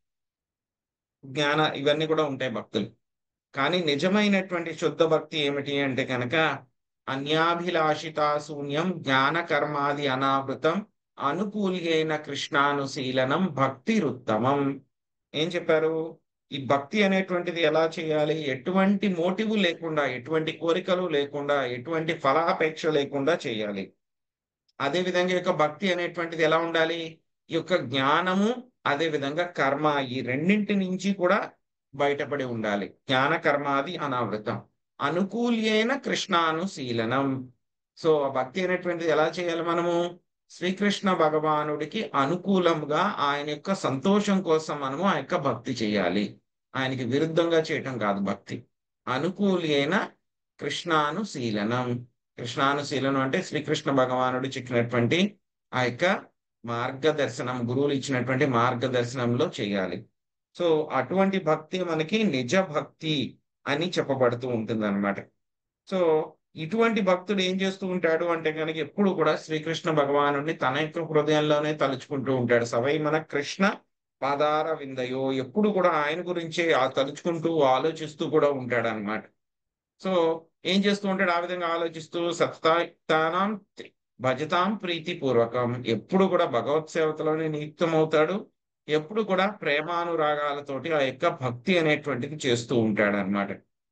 జ్ఞాన ఇవన్నీ కూడా ఉంటాయి భక్తులు కానీ నిజమైనటువంటి శుద్ధ భక్తి ఏమిటి అంటే కనుక అన్యాభిలాషితా శూన్యం జ్ఞాన కర్మాది అనావృతం అనుకూల్యైన కృష్ణానుశీలనం భక్తిరుత్తమం ఏం చెప్పారు ఈ భక్తి అనేటువంటిది ఎలా చేయాలి ఎటువంటి మోటివ్ లేకుండా ఎటువంటి కోరికలు లేకుండా ఎటువంటి ఫలాపేక్ష లేకుండా చేయాలి అదే విధంగా ఈ యొక్క భక్తి అనేటువంటిది ఎలా ఉండాలి ఈ యొక్క జ్ఞానము అదే విధంగా కర్మ ఈ రెండింటి నుంచి కూడా బయటపడి ఉండాలి జ్ఞాన కర్మాది అనావృతం అనుకూల్యైన కృష్ణానుశీలనం సో ఆ భక్తి అనేటువంటిది ఎలా చేయాలి మనము శ్రీకృష్ణ భగవానుడికి అనుకూలంగా ఆయన యొక్క సంతోషం కోసం మనము ఆ యొక్క భక్తి చేయాలి ఆయనకి విరుద్ధంగా చేయటం కాదు భక్తి అనుకూలైన కృష్ణానుశీలనం కృష్ణానుశీలనం అంటే శ్రీకృష్ణ భగవానుడు చెప్పినటువంటి ఆ యొక్క మార్గదర్శనం గురువులు ఇచ్చినటువంటి మార్గదర్శనంలో చేయాలి సో అటువంటి భక్తి మనకి నిజ భక్తి అని చెప్పబడుతూ ఉంటుంది అనమాట సో ఇటువంటి భక్తుడు ఏం చేస్తూ ఉంటాడు అంటే కనుక ఎప్పుడు కూడా శ్రీకృష్ణ భగవానుడిని తన యొక్క హృదయంలోనే తలుచుకుంటూ ఉంటాడు సవై మన కృష్ణ పాదార విందయో ఎప్పుడు కూడా ఆయన గురించే ఆ తలుచుకుంటూ ఆలోచిస్తూ కూడా ఉంటాడు అనమాట సో ఏం చేస్తూ ఉంటాడు ఆ విధంగా ఆలోచిస్తూ సత్తానం భజతాం ప్రీతిపూర్వకం ఎప్పుడు కూడా భగవత్ సేవతలోనే నియుక్తమవుతాడు ఎప్పుడు కూడా ప్రేమానురాగాలతోటి ఆ యొక్క భక్తి అనేటువంటిది చేస్తూ ఉంటాడు అనమాట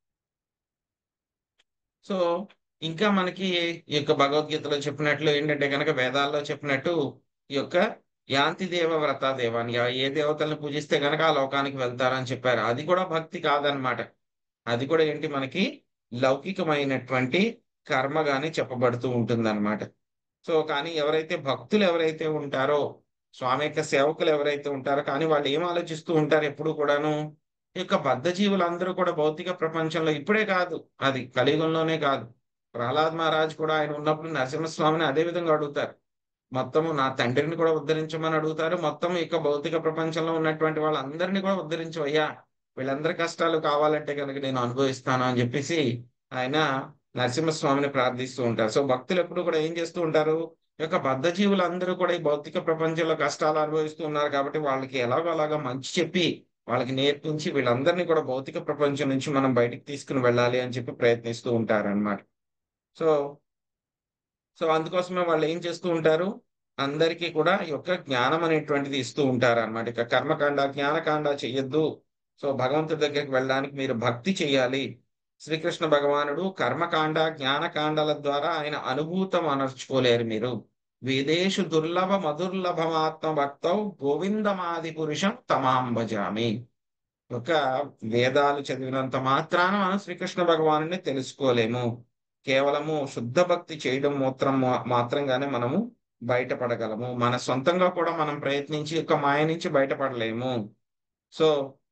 సో ఇంకా మనకి ఈ యొక్క భగవద్గీతలో చెప్పినట్లు ఏంటంటే కనుక వేదాల్లో చెప్పినట్టు ఈ యొక్క యాంతి దేవ వ్రత దేవాన్ని ఏ దేవతలను పూజిస్తే కనుక ఆ లోకానికి వెళ్తారని చెప్పారు అది కూడా భక్తి కాదనమాట అది కూడా ఏంటి మనకి లౌకికమైనటువంటి కర్మగానే చెప్పబడుతూ ఉంటుంది అనమాట సో కానీ ఎవరైతే భక్తులు ఎవరైతే ఉంటారో స్వామి యొక్క సేవకులు ఎవరైతే ఉంటారో కానీ వాళ్ళు ఏం ఆలోచిస్తూ ఉంటారు ఎప్పుడు కూడాను ఈ యొక్క బద్ధ జీవులందరూ కూడా భౌతిక ప్రపంచంలో ఇప్పుడే కాదు అది కలియుగంలోనే కాదు ప్రహ్లాద్ మహారాజ్ కూడా ఆయన ఉన్నప్పుడు నరసింహస్వామిని అదే విధంగా అడుగుతారు మొత్తము నా తండ్రిని కూడా ఉద్ధరించమని అడుగుతారు మొత్తం ఈ యొక్క భౌతిక ప్రపంచంలో ఉన్నటువంటి వాళ్ళందరినీ కూడా ఉద్ధరించవయ్యా వీళ్ళందరి కష్టాలు కావాలంటే కనుక నేను అనుభవిస్తాను అని చెప్పేసి ఆయన నరసింహస్వామిని ప్రార్థిస్తూ ఉంటారు సో భక్తులు ఎప్పుడు కూడా ఏం చేస్తూ ఉంటారు ఈ యొక్క బద్ధ జీవులందరూ కూడా ఈ భౌతిక ప్రపంచంలో కష్టాలు అనుభవిస్తూ ఉన్నారు కాబట్టి వాళ్ళకి ఎలాగో అలాగా మంచి చెప్పి వాళ్ళకి నేర్పించి వీళ్ళందరినీ కూడా భౌతిక ప్రపంచం నుంచి మనం బయటికి తీసుకుని వెళ్ళాలి అని చెప్పి ప్రయత్నిస్తూ ఉంటారు అనమాట సో సో అందుకోసమే వాళ్ళు ఏం చేస్తూ ఉంటారు అందరికీ కూడా ఈ యొక్క జ్ఞానం అనేటువంటిది ఇస్తూ ఉంటారు అనమాట ఇక కర్మకాండ జ్ఞానకాండ చెయ్యొద్దు సో భగవంతుడి దగ్గరికి వెళ్ళడానికి మీరు భక్తి చేయాలి శ్రీకృష్ణ భగవానుడు కర్మకాండ జ్ఞానకాండాల ద్వారా ఆయన అనుభూతం అనర్చుకోలేరు మీరు వేదేషు దుర్లభ మధుర్లభమాత్మ భక్తౌ గోవిందమాది పురుషం తమాం భజామి ఒక వేదాలు చదివినంత మాత్రాన మనం శ్రీకృష్ణ భగవాను తెలుసుకోలేము కేవలము శుద్ధ భక్తి చేయడం మాత్రం మాత్రంగానే మనము బయటపడగలము మన సొంతంగా కూడా మనం ప్రయత్నించి యొక్క మాయ నుంచి బయటపడలేము సో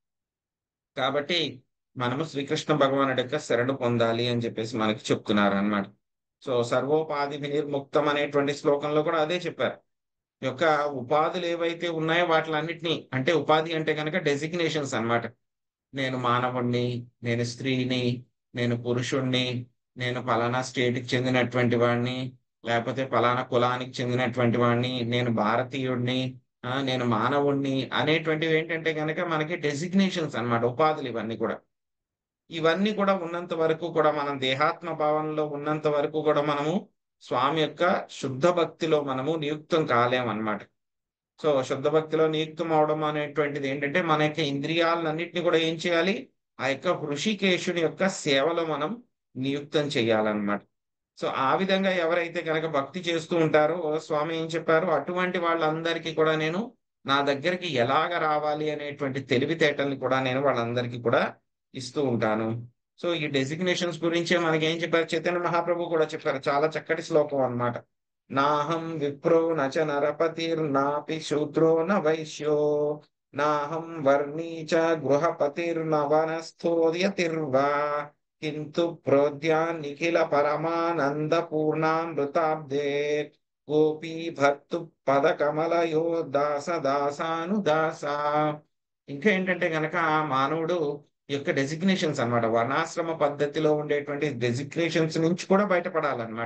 కాబట్టి మనము శ్రీకృష్ణ భగవానుడి యొక్క శరణు పొందాలి అని చెప్పేసి మనకి చెప్తున్నారు అన్నమాట సో సర్వోపాధి వినిర్ముక్తం అనేటువంటి శ్లోకంలో కూడా అదే చెప్పారు ఈ యొక్క ఉపాధులు ఏవైతే ఉన్నాయో వాటిలన్నిటినీ అంటే ఉపాధి అంటే కనుక డెసిగ్నేషన్స్ అన్నమాట నేను మానవుణ్ణి నేను స్త్రీని నేను పురుషుణ్ణి నేను ఫలానా స్టేట్కి చెందినటువంటి వాడిని లేకపోతే ఫలానా కులానికి చెందినటువంటి వాడిని నేను భారతీయుడిని ఆ, నేను మానవుణ్ణి అనేటువంటివి ఏంటంటే కనుక మనకి డెసిగ్నేషన్స్ అన్నమాట ఉపాధులు ఇవన్నీ కూడా ఇవన్నీ కూడా ఉన్నంత వరకు కూడా మనం దేహాత్మ భావంలో ఉన్నంత వరకు కూడా మనము స్వామి యొక్క శుద్ధ భక్తిలో మనము నియుక్తం కాలేమన్నమాట సో శుద్ధ భక్తిలో నియుక్తం అవడం అనేటువంటిది ఏంటంటే మన యొక్క ఇంద్రియాలన్నింటినీ కూడా ఏం చేయాలి ఆ యొక్క హృషికేశుని యొక్క సేవలో మనం నియుక్తం చేయాలన్నమాట సో ఆ విధంగా ఎవరైతే కనుక భక్తి చేస్తూ ఉంటారో స్వామి ఏం చెప్పారు అటువంటి వాళ్ళందరికీ కూడా నేను నా దగ్గరికి ఎలాగ రావాలి అనేటువంటి తెలివితేటల్ని కూడా నేను వాళ్ళందరికీ కూడా ఇస్తూ ఉంటాను సో ఈ డెసిగ్నేషన్స్ గురించే మనకి ఏం చెప్పారు చైతన్య మహాప్రభు కూడా చెప్పారు చాలా చక్కటి శ్లోకం అన్నమాట నాహం విప్రో నచ నరపతిర్నాపి శూద్రో న వైశ్యో నాహం వర్ణీ చ గృహపతిర్న వనస్థోద్యతిర్వా కింతు ప్రోద్యా నిఖిల పరమానంద పూర్ణామృతాబ్దే గోపీ భక్తు పద కమలయో దాస దాసాను దాస ఇంకా ఏంటంటే గనక ఆ మానవుడు ఈ యొక్క డెసిగ్నేషన్స్ అన్నమాట వర్ణాశ్రమ పద్ధతిలో ఉండేటువంటి డెసిగ్నేషన్స్ నుంచి కూడా బయటపడాలన్నమాట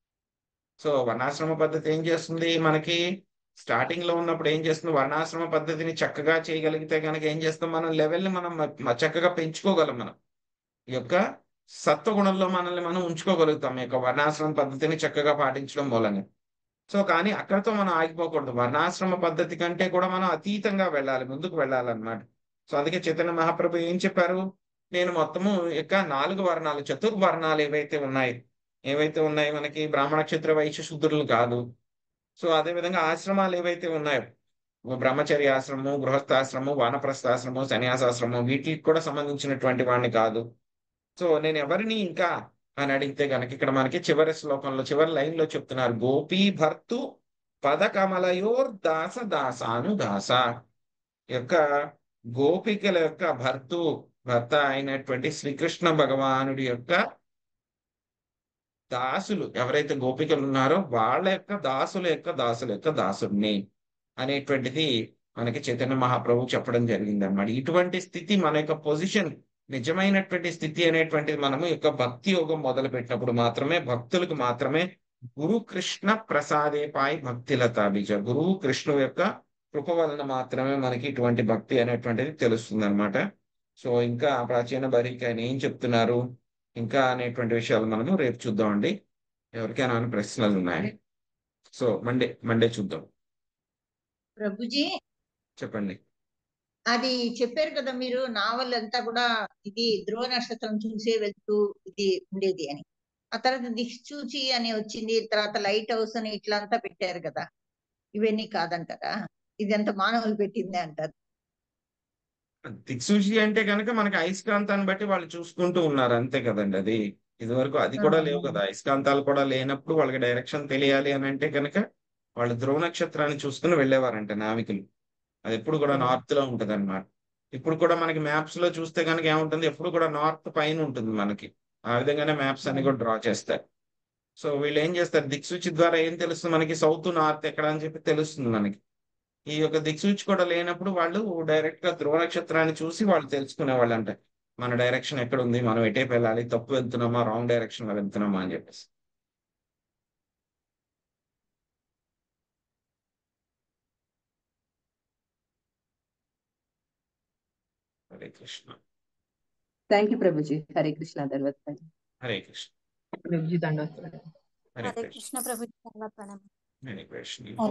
సో వర్ణాశ్రమ పద్ధతి ఏం చేస్తుంది మనకి స్టార్టింగ్ లో ఉన్నప్పుడు ఏం చేస్తుంది వర్ణాశ్రమ పద్ధతిని చక్కగా చేయగలిగితే కనుక ఏం చేస్తాం మనం లెవెల్ని మనం మ- చక్కగా పెంచుకోగలం మనం ఈ యొక్క సత్వగుణంలో మనల్ని మనం ఉంచుకోగలుగుతాం ఈ యొక్క వర్ణాశ్రమ పద్ధతిని చక్కగా పాటించడం మూలంగా సో కానీ అక్కడితో మనం ఆగిపోకూడదు వర్ణాశ్రమ పద్ధతి కంటే కూడా మనం అతీతంగా వెళ్ళాలి ముందుకు వెళ్ళాలన్నమాట సో అందుకే చైతన్య మహాప్రభు ఏం చెప్పారు నేను మొత్తము యొక్క నాలుగు వర్ణాలు చతుర్వర్ణాలు ఏవైతే ఉన్నాయి ఏవైతే ఉన్నాయి మనకి బ్రాహ్మణ క్షత్ర వైశ్య శూద్రులు కాదు సో అదే విధంగా ఆశ్రమాలు ఏవైతే ఉన్నాయో బ్రహ్మచర్య ఆశ్రమం గృహస్థాశ్రమం వానప్రస్థాశ్రమం సన్యాసాశ్రమం వీటికి కూడా సంబంధించినటువంటి వాడిని కాదు సో నేను ఎవరిని ఇంకా అని అడిగితే గనక ఇక్కడ మనకి చివరి శ్లోకంలో చివరి లైన్ లో చెప్తున్నారు గోపీ భర్తు పద కమలయోర్ దాస దాసాను దాస యొక్క గోపికల యొక్క భర్తు భర్త అయినటువంటి శ్రీకృష్ణ భగవానుడి యొక్క దాసులు ఎవరైతే గోపికలు ఉన్నారో వాళ్ళ యొక్క దాసుల యొక్క దాసుల యొక్క దాసుడిని అనేటువంటిది మనకి చైతన్య మహాప్రభు చెప్పడం జరిగింది అన్నమాట ఇటువంటి స్థితి మన యొక్క పొజిషన్ నిజమైనటువంటి స్థితి అనేటువంటిది మనము యొక్క భక్తి యోగం మొదలు పెట్టినప్పుడు మాత్రమే భక్తులకు మాత్రమే గురు కృష్ణ ప్రసాదే పాయి భక్తిలతా బీజ గురువు కృష్ణువు యొక్క కృప వలన మాత్రమే మనకి ఇటువంటి భక్తి అనేటువంటిది తెలుస్తుంది అనమాట సో ఇంకా ప్రాచీన బరికి ఆయన ఏం చెప్తున్నారు ఇంకా అనేటువంటి విషయాలు మనము రేపు చూద్దామండి ఎవరికైనా ఏమైనా ప్రశ్నలు ఉన్నాయి సో మండే మండే చూద్దాం ప్రభుజీ చెప్పండి అది చెప్పారు కదా మీరు నావల్ అంతా కూడా ఇది ధ్రువ నక్షత్రం చూసే వెళ్తూ ఇది ఉండేది అని ఆ తర్వాత దిక్సూచి అని వచ్చింది తర్వాత లైట్ హౌస్ అని ఇట్లా అంతా పెట్టారు కదా ఇవన్నీ కాదంటారా ఇదంతా మానవులు పెట్టిందే అంటారు దిక్సూచి అంటే కనుక మనకి అయస్కాంతాన్ని బట్టి వాళ్ళు చూసుకుంటూ ఉన్నారు అంతే కదండి అది ఇది వరకు అది కూడా లేవు కదా అయస్కాంతాలు కూడా లేనప్పుడు వాళ్ళకి డైరెక్షన్ తెలియాలి అని అంటే కనుక వాళ్ళు ధ్రువ నక్షత్రాన్ని చూసుకుని వెళ్ళేవారంట నావికులు అది ఎప్పుడు కూడా నార్త్ లో ఉంటది అనమాట ఇప్పుడు కూడా మనకి మ్యాప్స్ లో చూస్తే కనుక ఏముంటుంది ఎప్పుడు కూడా నార్త్ పైన ఉంటుంది మనకి ఆ విధంగానే మ్యాప్స్ అన్ని కూడా డ్రా చేస్తారు సో వీళ్ళు ఏం చేస్తారు దిక్సూచి ద్వారా ఏం తెలుస్తుంది మనకి సౌత్ నార్త్ ఎక్కడ అని చెప్పి తెలుస్తుంది మనకి ఈ యొక్క దిక్సూచి కూడా లేనప్పుడు వాళ్ళు డైరెక్ట్ గా ధ్రువ నక్షత్రాన్ని చూసి వాళ్ళు తెలుసుకునే వాళ్ళు అంటే మన డైరెక్షన్ ఎక్కడ ఉంది మనం ఎటేపు వెళ్ళాలి తప్పు వెళ్తున్నామా రాంగ్ డైరెక్షన్ లో వెళ్తున్నామా అని చెప్పేసి హరే కృష్ణ థ్యాంక్ యూ ప్రభుజీ హరే కృష్ణ ధన్యవాదాలు హరే కృష్ణ ప్రభుజీ దండోత్తరం హరే హరే కృష్ణ కృష్ణ ప్రభు ప్రణామం హరే కృష్ణ